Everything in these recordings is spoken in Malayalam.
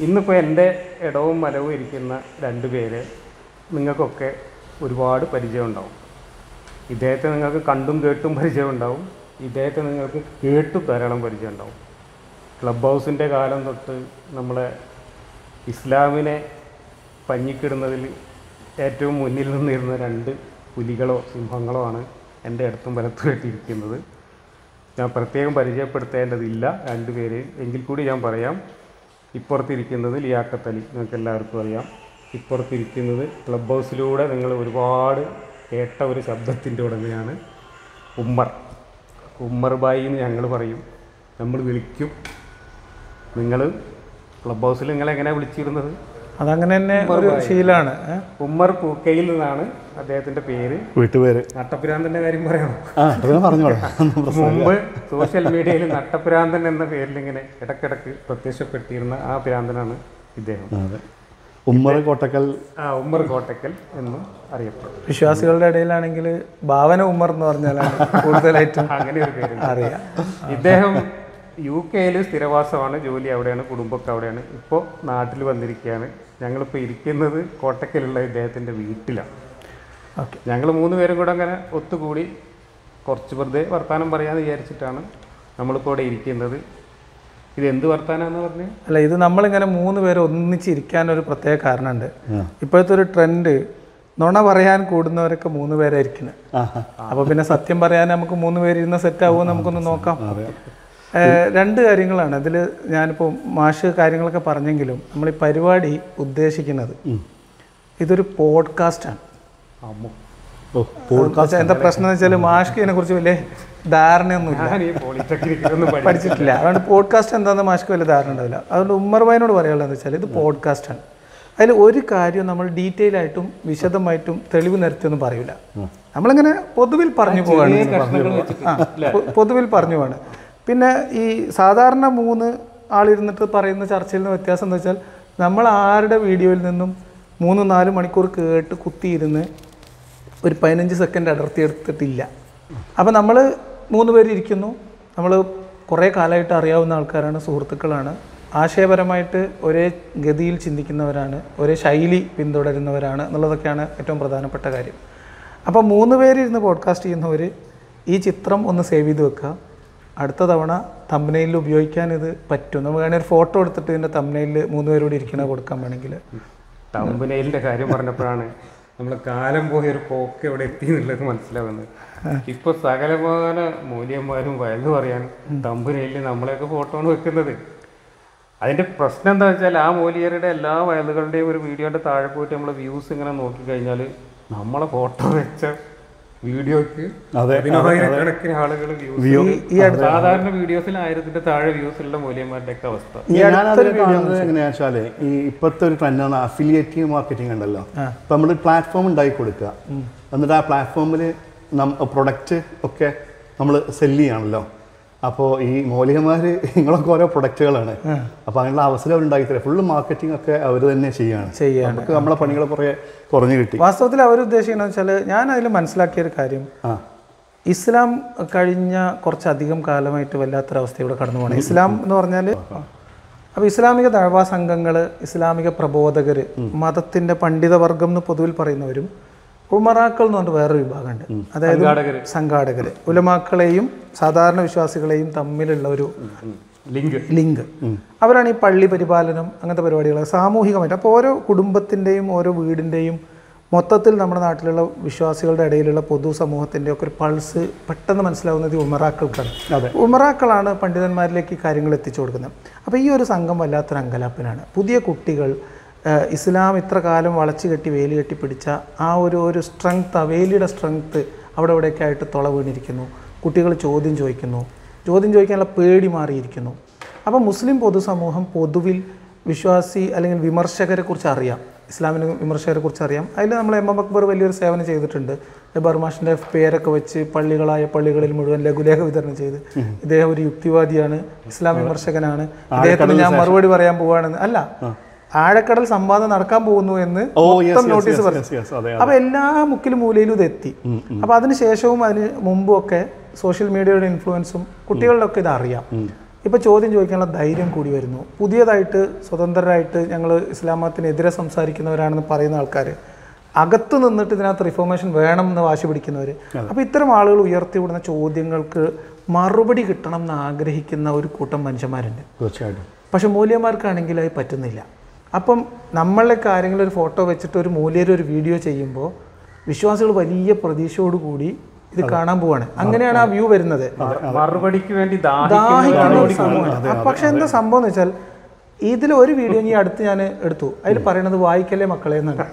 ഇന്നിപ്പോൾ എൻ്റെ ഇടവും മലവും ഇരിക്കുന്ന രണ്ട് പേര് നിങ്ങൾക്കൊക്കെ ഒരുപാട് പരിചയം ഉണ്ടാവും ഇദ്ദേഹത്തെ നിങ്ങൾക്ക് കണ്ടും കേട്ടും പരിചയം ഉണ്ടാവും ഇദ്ദേഹത്തെ നിങ്ങൾക്ക് കേട്ടും ധാരാളം പരിചയം ഉണ്ടാവും ക്ലബ് ഹൗസിൻ്റെ കാലം തൊട്ട് നമ്മളെ ഇസ്ലാമിനെ പഞ്ഞിക്കിടുന്നതിൽ ഏറ്റവും മുന്നിൽ നിന്നിരുന്ന രണ്ട് പുലികളോ സിംഹങ്ങളോ ആണ് എൻ്റെ അടുത്തും വലത്തുമായിട്ട് ഇരിക്കുന്നത് ഞാൻ പ്രത്യേകം പരിചയപ്പെടുത്തേണ്ടതില്ല രണ്ടുപേര് എങ്കിൽ കൂടി ഞാൻ പറയാം ഇപ്പുറത്തിരിക്കുന്നത് ലിയാഖത്ത് അലി നിങ്ങൾക്ക് എല്ലാവർക്കും അറിയാം ഇപ്പുറത്തിരിക്കുന്നത് ക്ലബ് ഹൗസിലൂടെ നിങ്ങൾ ഒരുപാട് കേട്ട ഒരു ശബ്ദത്തിൻ്റെ ഉടമയാണ് ഉമ്മർ ഉമ്മർ ബായി എന്ന് ഞങ്ങൾ പറയും നമ്മൾ വിളിക്കും നിങ്ങൾ ക്ലബ് ഹൗസിൽ നിങ്ങൾ എങ്ങനെയാണ് വിളിച്ചിരുന്നത് അതങ്ങനെ തന്നെ ഒരു ശീലമാണ് ഏ? ഉമ്മർ പൂക്കയിൽ നിന്നാണ് അദ്ദേഹത്തിൻ്റെ പേര് വീട്ടുപേര് നട്ടപ്പിരാന്തൻ്റെ കാര്യം പറയണം ആ അത് പറഞ്ഞോളാം മുമ്പ് സോഷ്യൽ മീഡിയയിൽ നട്ടപിരാന്തൻ എന്ന പേരിൽ ഇങ്ങനെ ഇടക്കിടക്ക് പ്രത്യക്ഷപ്പെട്ടിരുന്ന ആ പിരാന്തനാണ് ഇദ്ദേഹം അതെ ഉമ്മർ കോട്ടക്കൽ ആ ഉമ്മർ കോട്ടക്കൽ എന്നും അറിയപ്പെടും വിശ്വാസികളുടെ ഇടയിലാണെങ്കിൽ ഭാവന ഉമ്മർ എന്ന് പറഞ്ഞാലാണ് കൂടുതലായിട്ടും അങ്ങനെ ഒരു പേര് അറിയാം ഇദ്ദേഹം യു കെയിൽ സ്ഥിരവാസമാണ് ജോലി അവിടെയാണ് കുടുംബമൊക്കെ അവിടെയാണ് ഇപ്പോൾ നാട്ടിൽ വന്നിരിക്കുകയാണ് ഞങ്ങളിപ്പോൾ ഇരിക്കുന്നത് കോട്ടക്കലുള്ള ഇദ്ദേഹത്തിൻ്റെ വീട്ടിലാണ് ഓക്കെ ഞങ്ങൾ മൂന്ന് പേരും കൂടെ അങ്ങനെ ഒത്തുകൂടി കുറച്ച് വെറുതെ വർത്തമാനം പറയാമെന്ന് വിചാരിച്ചിട്ടാണ് നമ്മളിപ്പോൾ ഇവിടെ ഇരിക്കുന്നത് ഇത് എന്ത് വർത്താനാന്ന് പറഞ്ഞത് അല്ല ഇത് നമ്മളിങ്ങനെ മൂന്ന് പേര് ഒന്നിച്ചിരിക്കാൻ ഒരു പ്രത്യേക കാരണമുണ്ട് ഇപ്പോഴത്തെ ഒരു ട്രെൻഡ് നുണ പറയാൻ കൂടുന്നവരൊക്കെ മൂന്ന് പേരായിരിക്കുന്നത് അപ്പോൾ പിന്നെ സത്യം പറയാൻ നമുക്ക് മൂന്ന് പേര് ഇരുന്ന സെറ്റ് ആവുമോ നമുക്കൊന്ന് നോക്കാം ഏഹ് രണ്ട് കാര്യങ്ങളാണ് ഇതിൽ ഞാനിപ്പോൾ മാഷ് കാര്യങ്ങളൊക്കെ പറഞ്ഞെങ്കിലും നമ്മൾ ഈ പരിപാടി ഉദ്ദേശിക്കുന്നത് ഇതൊരു പോഡ്കാസ്റ്റാണ് അമ്മോ ഓ പക്ഷേ എന്താ പ്രശ്നം എന്ന് വെച്ചാൽ മാഷ്ക്ക് ഇതിനെ കുറിച്ച് വലിയ ധാരണയൊന്നുമില്ല ഞാൻ ഈ പോളിടെക്നിക്കിലൊന്നും പഠി പഠിച്ചിട്ടില്ല അതുകൊണ്ട് പോഡ്കാസ്റ്റ് എന്താണെന്ന് മാഷ്ക്ക് വലിയ ധാരണ ഉണ്ടാവില്ല അതുകൊണ്ട് ഉമ്മർ ഭായിനോട് പറയാനുള്ളത് എന്താ വെച്ചാൽ ഇത് പോഡ്കാസ്റ്റാണ് അതിൽ ഒരു കാര്യം നമ്മൾ ഡീറ്റെയിൽ ആയിട്ടും വിശദമായിട്ടും തെളിവ് നിരത്തിയൊന്നും പറയൂല നമ്മളിങ്ങനെ പൊതുവിൽ പറഞ്ഞു പോവാണ് ആ പൊ- പൊതുവിൽ പറഞ്ഞു പോവാണ് പിന്നെ ഈ സാധാരണ മൂന്ന് ആളിരുന്നിട്ട് പറയുന്ന ചർച്ചയിൽ നിന്ന് വ്യത്യാസം എന്താ വെച്ചാൽ നമ്മൾ ആരുടെ വീഡിയോയിൽ നിന്നും മൂന്ന് നാല് മണിക്കൂർ കേട്ട് കുത്തിയിരുന്ന് ഒരു പതിനഞ്ച് സെക്കൻഡ് അടർത്തി എടുത്തിട്ടില്ല അപ്പോൾ നമ്മൾ മൂന്ന് പേര് ഇരിക്കുന്നു നമ്മൾ കുറേ കാലമായിട്ട് അറിയാവുന്ന ആൾക്കാരാണ് സുഹൃത്തുക്കളാണ് ആശയപരമായിട്ട് ഒരേ ഗതിയിൽ ചിന്തിക്കുന്നവരാണ് ഒരേ ശൈലി പിന്തുടരുന്നവരാണ് എന്നുള്ളതൊക്കെയാണ് ഏറ്റവും പ്രധാനപ്പെട്ട കാര്യം അപ്പോൾ മൂന്ന് പേര് ഇരുന്ന് പോഡ്കാസ്റ്റ് ചെയ്യുന്നവർ ഈ ചിത്രം ഒന്ന് സേവ് ചെയ്ത് വെക്കുക അടുത്ത തവണ തമ്പനയിൽ ഉപയോഗിക്കാൻ ഇത് പറ്റും നമുക്ക് വേണമെങ്കിൽ ഒരു ഫോട്ടോ എടുത്തിട്ട് ഇതിൻ്റെ തമ്പനയിൽ മൂന്ന് പേരോട് ഇരിക്കണ കൊടുക്കാൻ വേണമെങ്കിൽ തമ്പനയിലിന്റെ കാര്യം പറഞ്ഞപ്പോഴാണ് നമ്മളെ കാലം പോയ ഒരു പോക്ക് എവിടെ എത്തി എന്നുള്ളത് മനസ്സിലാവുന്നത് ഇപ്പൊ സകലമാന മൂല്യന്മാരും വയലു പറയാൻ തമ്പനയിൽ നമ്മളെയൊക്കെ ഫോട്ടോ ആണ് വെക്കുന്നത് അതിന്റെ പ്രശ്നം എന്താ വെച്ചാൽ ആ മൂലിയരുടെ എല്ലാ വയലുകളുടെയും ഒരു വീഡിയോന്റെ താഴെ പോയിട്ട് നമ്മൾ വ്യൂസ് ഇങ്ങനെ നോക്കി കഴിഞ്ഞാൽ നമ്മളെ ഫോട്ടോ വെച്ച വീഡിയോക്ക് അതെ, പതിനായിരക്കണക്കിന് ആളുകൾ വ്യൂസ് സാധാരണ വീഡിയോസിൽ ആയിരത്തിന്റെ താഴെ വ്യൂസ് ഉള്ള മൂല്യന്മാരുടെ ഒക്കെ അവസ്ഥ ഞാനത് കാണുന്നത് എങ്ങനെയാ വെച്ചാല് ഈ ഇപ്പോഴത്തെ ഒരു ട്രെൻഡാണ് അഫിലിയേറ്റീവ് മാർക്കറ്റിംഗ് ഉണ്ടല്ലോ അപ്പൊ നമ്മൾ പ്ലാറ്റ്ഫോം ഉണ്ടാക്കി കൊടുക്കുക എന്നിട്ട് ആ പ്ലാറ്റ്ഫോമിൽ പ്രൊഡക്റ്റ് ഒക്കെ നമ്മൾ സെല്ല് ചെയ്യണമല്ലോ അപ്പോൾ ഈ മൗലികമാർ നിങ്ങളൊക്കെ ഓരോ പ്രൊഡക്റ്റുകളാണ് അപ്പോൾ അങ്ങനെയുള്ള അവസരം അവർ ഉണ്ടാക്കി തരാം ഫുള്ള് മാർക്കറ്റിംഗ് ഒക്കെ അവർ തന്നെ ചെയ്യാണ് ചെയ്യാണ്. നമുക്ക് നമ്മളെ പണികൾ കുറേ കുറഞ്ഞു കിട്ടി വാസ്തവത്തിൽ അവർ ഉദ്ദേശിക്കുന്നത് വെച്ചാൽ ഞാൻ അതിൽ മനസ്സിലാക്കിയ ഒരു കാര്യം ആ ഇസ്ലാം കഴിഞ്ഞ കുറച്ചധികം കാലമായിട്ട് വല്ലാത്തൊരവസ്ഥയിലൂടെ കടന്നു പോകണം ഇസ്ലാം എന്ന് പറഞ്ഞാൽ അപ്പോൾ ഇസ്ലാമിക ദഴവാ സംഘങ്ങൾ ഇസ്ലാമിക പ്രബോധകർ മതത്തിൻ്റെ പണ്ഡിതവർഗം എന്ന് പൊതുവിൽ പറയുന്നവരും ഉമറാക്കൾ എന്ന് പറഞ്ഞിട്ട് വേറൊരു വിഭാഗമുണ്ട് അതായത് സംഘാടകർ ഉലമാക്കളെയും സാധാരണ വിശ്വാസികളെയും തമ്മിലുള്ള ഒരു ലിങ്ക് ലിങ്ക് അവരാണ് ഈ പള്ളി പരിപാലനം അങ്ങനത്തെ പരിപാടികൾ സാമൂഹികമായിട്ട് അപ്പോൾ ഓരോ കുടുംബത്തിൻ്റെയും ഓരോ വീടിൻ്റെയും മൊത്തത്തിൽ നമ്മുടെ നാട്ടിലുള്ള വിശ്വാസികളുടെ ഇടയിലുള്ള പൊതുസമൂഹത്തിൻ്റെ ഒക്കെ ഒരു പൾസ് പെട്ടെന്ന് മനസ്സിലാവുന്നത് ഈ ഉമറാക്കൾക്കാണ് ഉമറാക്കളാണ് പണ്ഡിതന്മാരിലേക്ക് ഈ കാര്യങ്ങൾ എത്തിച്ചു കൊടുക്കുന്നത് അപ്പോൾ ഈ ഒരു സംഘം വല്ലാത്തൊരു അങ്കലാപ്പിനാണ് പുതിയ കുട്ടികൾ ഏഹ്, ഇസ്ലാം ഇത്ര കാലം വളച്ചു കെട്ടി വേലി കെട്ടി പിടിച്ച ആ ഒരു ഒരു സ്ട്രെങ്ത് ആ വേലിയുടെ സ്ട്രെങ്ത് അവിടെ ഇവിടെയൊക്കെ ആയിട്ട് തുള വീണിരിക്കുന്നു കുട്ടികൾ ചോദ്യം ചോദിക്കുന്നു ചോദ്യം ചോദിക്കാനുള്ള പേടി മാറിയിരിക്കുന്നു അപ്പോൾ മുസ്ലിം പൊതുസമൂഹം പൊതുവിൽ വിശ്വാസി അല്ലെങ്കിൽ വിമർശകരെ കുറിച്ച് അറിയാം ഇസ്ലാമിന് വിമർശകരെ കുറിച്ച് അറിയാം അതിൽ നമ്മൾ എം എം അക്ബർ വലിയൊരു സേവനം ചെയ്തിട്ടുണ്ട് ബർമാഷിൻ്റെ പേരൊക്കെ വെച്ച് പള്ളികളായ പള്ളികളിൽ മുഴുവൻ ലഘുലേഖ വിതരണം ചെയ്ത് ഇദ്ദേഹം ഒരു യുക്തിവാദിയാണ് ഇസ്ലാം വിമർശകനാണ് ഇദ്ദേഹത്തിന് ഞാൻ മറുപടി പറയാൻ പോവാണെന്ന് അല്ല ആഴക്കടൽ സംവാദം നടക്കാൻ പോകുന്നു എന്ന് ഓ യെസ് മൊത്തം നോട്ടീസ് യെസ് പറഞ്ഞു യെസ് യെസ് അതെ അപ്പൊ എല്ലാ മുക്കിലും മൂലയിലും ഇത് എത്തി അപ്പൊ അതിന് ശേഷവും അതിന് മുമ്പും ഒക്കെ സോഷ്യൽ മീഡിയയുടെ ഇൻഫ്ലുവൻസും കുട്ടികളിലൊക്കെ ഇത് അറിയാം ഇപ്പോൾ ചോദ്യം ചോദിക്കാനുള്ള ധൈര്യം കൂടി വരുന്നു പുതിയതായിട്ട് സ്വതന്ത്രരായിട്ട് ഞങ്ങൾ ഇസ്ലാമത്തിനെതിരെ സംസാരിക്കുന്നവരാണെന്ന് പറയുന്ന ആൾക്കാർ അകത്ത് നിന്നിട്ട് ഇതിനകത്ത് റിഫോർമേഷൻ വേണം എന്ന് വാശി പിടിക്കുന്നവർ അപ്പോൾ ഇത്തരം ആളുകൾ ഉയർത്തിവിടുന്ന ചോദ്യങ്ങൾക്ക് മറുപടി കിട്ടണം എന്ന് ആഗ്രഹിക്കുന്ന ഒരു കൂട്ടം മനുഷ്യന്മാരുണ്ട് തീർച്ചയായിട്ടും പക്ഷെ മൂല്യന്മാർക്കാണെങ്കിൽ അത് പറ്റുന്നില്ല അപ്പം നമ്മളൊക്കെ ആരെങ്കിലും ഒരു ഫോട്ടോ വെച്ചിട്ട് ഒരു മൂല്യർ ഒരു വീഡിയോ ചെയ്യുമ്പോൾ വിശ്വാസികൾ വലിയ പ്രതീക്ഷയോടുകൂടി ഇത് കാണാൻ പോവാണ് അങ്ങനെയാണ് ആ വ്യൂ വരുന്നത് മറുപടിക്ക് വേണ്ടി ദാഹിക്കുന്ന ഒരു ദാഹിക്കുന്ന സമൂഹമാണ് ആ, പക്ഷെ എന്താ സംഭവം എന്ന് വെച്ചാൽ ഇതിൽ ഒരു വീഡിയോ ഈ അടുത്ത് ഞാൻ എടുത്തു അതിൽ പറയണത് വായിക്കല്ലേ മക്കളെ എന്നാണ്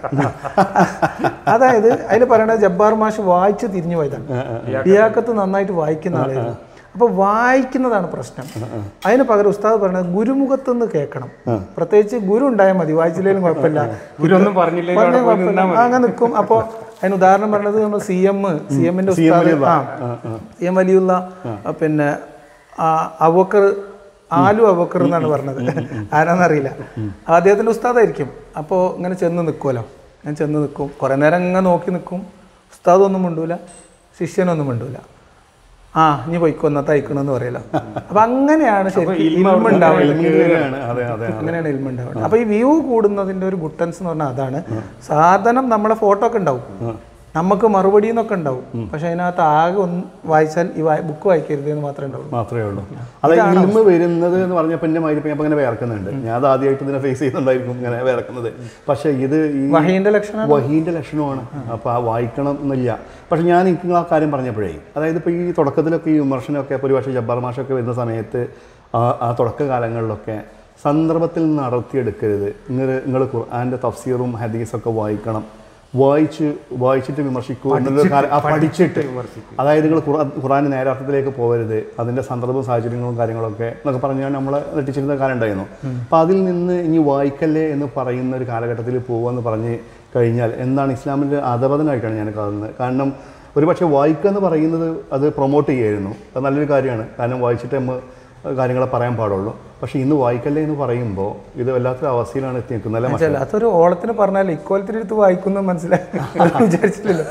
അതായത് അതിൽ പറയണത് ജബ്ബാർ മാഷ് വായിച്ച് തിരിഞ്ഞു പോയതാണ് ലിയാക്കത്ത് നന്നായിട്ട് വായിക്കുന്ന ആളായിരുന്നു അപ്പൊ വായിക്കുന്നതാണ് പ്രശ്നം അതിന് പകരം ഉസ്താദ് പറയുന്നത് ഗുരുമുഖത്ത് നിന്ന് കേൾക്കണം പ്രത്യേകിച്ച് ഗുരു ഉണ്ടായാൽ മതി വായിച്ചില്ലെങ്കിലും കുഴപ്പമില്ല ഗുരു ഒന്നും പറഞ്ഞില്ലേ പറഞ്ഞാൽ കുഴപ്പമില്ല. ആ, അങ്ങനെ നിൽക്കും അപ്പോൾ അതിന് ഉദാഹരണം പറഞ്ഞത് നമ്മൾ സി എം സി എമ്മിന്റെ ഉസ്താദ് ആ സി എം വലിയുള്ള ആ, പിന്നെ ആ, അബൂക്കർ ആലു അബൂക്കർ എന്നാണ് പറഞ്ഞത് ആരാന്നറിയില്ല അദ്ദേഹത്തിന്റെ ഉസ്താദായിരിക്കും അപ്പോൾ ഇങ്ങനെ ചെന്ന് നിൽക്കുമല്ലോ ഞാൻ ചെന്ന് നിൽക്കും കുറേ നേരം ഇങ്ങനെ നോക്കി നിൽക്കും ഉസ്താദൊന്നും മിണ്ടൂല ശിഷ്യനൊന്നും മിണ്ടൂല ആ ഇനി പോയിക്കൊന്ന തയ്ക്കണമെന്ന് പറയലോ അപ്പൊ അങ്ങനെയാണ് ശരിക്കും ഇൽമ ഉണ്ടാവുന്നത് ഇങ്ങനെയാണ്. അതെ അതെ അങ്ങനെയാണ് ഇൽമ ഉണ്ടാവുന്നത് അപ്പൊ ഈ വ്യൂ കൂടുന്നതിന്റെ ഒരു ഗുട്ടൻസ് എന്ന് പറഞ്ഞാൽ അതാണ് സാധനം നമ്മളെ ഫോട്ടോ ഒക്കെ ഉണ്ടാവും നമുക്ക് മറുപടി എന്നൊക്കെ ഉണ്ടാവും പക്ഷെ അതിനകത്ത് ആകെ ഒന്ന് വായിച്ചാൽ ഈ ബുക്ക് വായിക്കരുത് എന്ന് മാത്രമേ ഉണ്ടാവുള്ളൂ മാത്രമേ ഉള്ളൂ അതായത് ഇൽമ വരുന്നത് എന്ന് പറഞ്ഞപ്പോൾ എൻ്റെ മൈലിപ്പം ഞാൻ ഇങ്ങനെ വേർക്കുന്നുണ്ട് ഞാൻ അത് ആദ്യമായിട്ട് ഇതിനെ ഫേസ് ചെയ്യുന്നുണ്ടായിരിക്കും ഇങ്ങനെ വേർക്കുന്നത് പക്ഷേ ഇത് ഈ വഹീന്റെ ലക്ഷണം വഹീൻ്റെ ലക്ഷണമാണ് അപ്പോൾ ആ വായിക്കണം എന്നില്ല പക്ഷെ ഞാൻ എനിക്ക് ആ കാര്യം പറഞ്ഞപ്പോഴേ അതായത് ഇപ്പോൾ ഈ തുടക്കത്തിലൊക്കെ ഈ വിമർശനമൊക്കെ ഇപ്പോൾ ഒരുപക്ഷെ ജബ്ബാർ മാഷൊക്കെ വരുന്ന സമയത്ത് ആ ആ തുടക്ക കാലങ്ങളിലൊക്കെ സന്ദർഭത്തിൽ നിന്ന് നടത്തിയെടുക്കരുത് നിങ്ങൾ നിങ്ങൾ ഖുർആൻ്റെ തഫ്സീറും ഹദീസൊക്കെ വായിക്കണം വായിച്ച് വായിച്ചിട്ട് വിമർശിക്കൂ എന്നുള്ളൊരു കാര്യം ആ പഠിച്ചിട്ട് അതായത് നിങ്ങൾ ഖുർആൻ ഖുർആൻ നേരെ അർത്ഥത്തിലേക്ക് പോകരുത് അതിൻ്റെ സന്ദർഭവും സാഹചര്യങ്ങളും കാര്യങ്ങളൊക്കെ എന്നൊക്കെ പറഞ്ഞാൽ നമ്മളെ നെട്ടിച്ചിരുന്ന കാലം ഉണ്ടായിരുന്നു അപ്പം അതിൽ നിന്ന് ഇനി വായിക്കല്ലേ എന്ന് പറയുന്ന ഒരു കാലഘട്ടത്തിൽ പോകുമെന്ന് പറഞ്ഞ് കഴിഞ്ഞാൽ എന്താണ് ഇസ്ലാമിൻ്റെ അധപതനായിട്ടാണ് ഞാൻ കാണുന്നത് കാരണം ഒരു പക്ഷേ വായിക്കുക എന്ന് പറയുന്നത് അത് പ്രൊമോട്ട് ചെയ്യായിരുന്നു അത് നല്ലൊരു കാര്യമാണ് കാരണം വായിച്ചിട്ട് നമ്മൾ കാര്യങ്ങളെ പറയാൻ പാടുള്ളൂ പക്ഷേ ഇന്ന് വായിക്കല്ലേ എന്ന് പറയുമ്പോൾ ഇത് വല്ലാത്തൊരു അവസ്ഥയിലാണ് എത്തി നിൽക്കുന്നത് അല്ലേ ചില അതൊരു ഓളത്തിന് പറഞ്ഞാൽ ഇക്കോലത്തിന് എടുത്ത് വായിക്കുന്നു മനസ്സിലായി അത് വിചാരിച്ചില്ലല്ലോ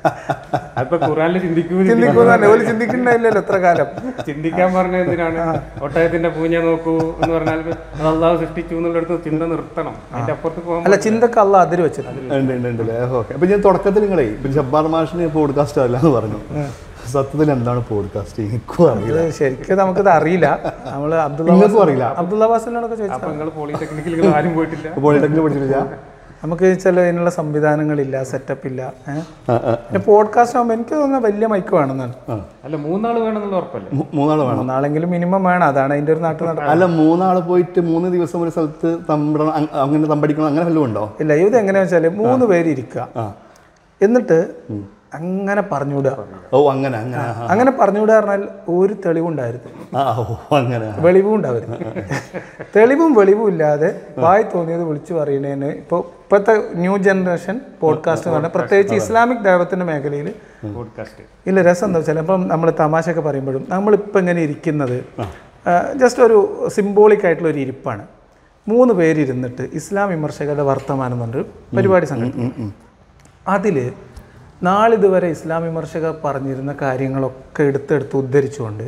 അപ്പൊ ഖുറാനിൽ ചിന്തിക്കൂ ചിന്തിക്കുന്ന ഒരു ചിന്തിക്കുന്നില്ലല്ലോ എത്ര കാലം ചിന്തിക്കാൻ പറഞ്ഞ എന്തിനാണ് ഒട്ടകത്തിന്റെ പൂഞ്ഞ നോക്കൂ എന്ന് പറഞ്ഞാൽ അത് അള്ളാഹു സൃഷ്ടിച്ചു എന്നുള്ളിടത്ത് ചിന്ത നിർത്തണം അതിന്റെ അപ്പുറത്ത് പോകാൻ അല്ല ചിന്തക്ക് അല്ല അതിര് വെച്ചിട്ടുണ്ട് ഉണ്ട് ഉണ്ട് ഉണ്ട് അല്ലേ ഓക്കെ അപ്പം ഞാൻ തുടക്കത്തിൽ നിങ്ങളെ ഇപ്പം ജബ്ബാർ മാഷിന് പോഡ്കാസ്റ്റ് അല്ല എന്ന് പറഞ്ഞു സത്യത്തിൽ എന്താണ് പോഡ്കാസ്റ്റ് എനിക്കും അറിയില്ല ഇത് ശരിക്കും നമുക്കിത് അറിയില്ല നമ്മള് അബ്ദുള്ള നിങ്ങൾക്കും അറിയില്ല അബ്ദുള്ള ബാസിനോടൊക്കെ ചോദിച്ചു അപ്പൊ നിങ്ങൾ പോളിടെക്നിക്കിൽ ആരും പോയിട്ടില്ല പോളിടെക്നിൽ പഠിച്ചിട്ടില്ല നമുക്ക് ചില ഇതിനുള്ള സംവിധാനങ്ങളില്ല സെറ്റപ്പ് ഇല്ല ഏഹ് ആ, ആ, പിന്നെ പോഡ്കാസ്റ്റ് ആകുമ്പോൾ എനിക്ക് തോന്നുന്നത് വലിയ മൈക്ക് വേണമെന്നാണ് ആ. അല്ല മൂന്നാൾ വേണമെന്നുള്ള ഉറപ്പല്ലേ മൂ- മൂന്നാള് വേണം മൂന്നാളെങ്കിലും മിനിമം വേണം അതാണ് അതിന്റെ ഒരു നാട്ടിൽ നടക്കുന്നത് അല്ല മൂന്നാള് പോയിട്ട് മൂന്ന് ദിവസം ഒരു സ്ഥലത്ത് തമ്പിടണം അങ്- അങ്ങനെ തമ്പടിക്കണം അങ്ങനെ വല്ലതും ഉണ്ടോ ഇല്ല ഇത് എങ്ങനെയാ വെച്ചാല് മൂന്ന് പേര് ഇരിക്കുക ആ എന്നിട്ട് അങ്ങനെ പറഞ്ഞുവിടുക ഓ അങ്ങനെ അങ്ങനെ ആ, അങ്ങനെ പറഞ്ഞുവിടുക പറഞ്ഞാൽ ഒരു തെളിവുണ്ടായിരുന്നു ആ ഓ അങ്ങനെ വെളിവും ഉണ്ടാവരുത് തെളിവും വെളിവും ഇല്ലാതെ വായി തോന്നിയത് വിളിച്ചു പറയണേന് ഇപ്പോൾ ഇപ്പോഴത്തെ ന്യൂ ജനറേഷൻ പോഡ്കാസ്റ്റ് എന്ന് പറഞ്ഞാൽ പ്രത്യേകിച്ച് ഇസ്ലാമിക് ദൈവത്തിന്റെ മേഖലയിൽ പോഡ്കാസ്റ്റ് ഇല്ല രസം എന്താ വെച്ചാൽ ഇപ്പം നമ്മൾ തമാശയൊക്കെ പറയുമ്പോഴും നമ്മളിപ്പോൾ ഇങ്ങനെ ഇരിക്കുന്നത് ജസ്റ്റ് ഒരു സിംബോളിക് ആയിട്ടുള്ള ഒരു ഇരിപ്പാണ് മൂന്ന് പേരിരുന്നിട്ട് ഇസ്ലാം വിമർശകരുടെ വർത്തമാനം എന്ന് പറഞ്ഞൊരു പരിപാടി സംഘടിപ്പിക്കും അതിൽ നാളിതുവരെ ഇസ്ലാം വിമർശകർ പറഞ്ഞിരുന്ന കാര്യങ്ങളൊക്കെ എടുത്തെടുത്ത് ഉദ്ധരിച്ചുകൊണ്ട്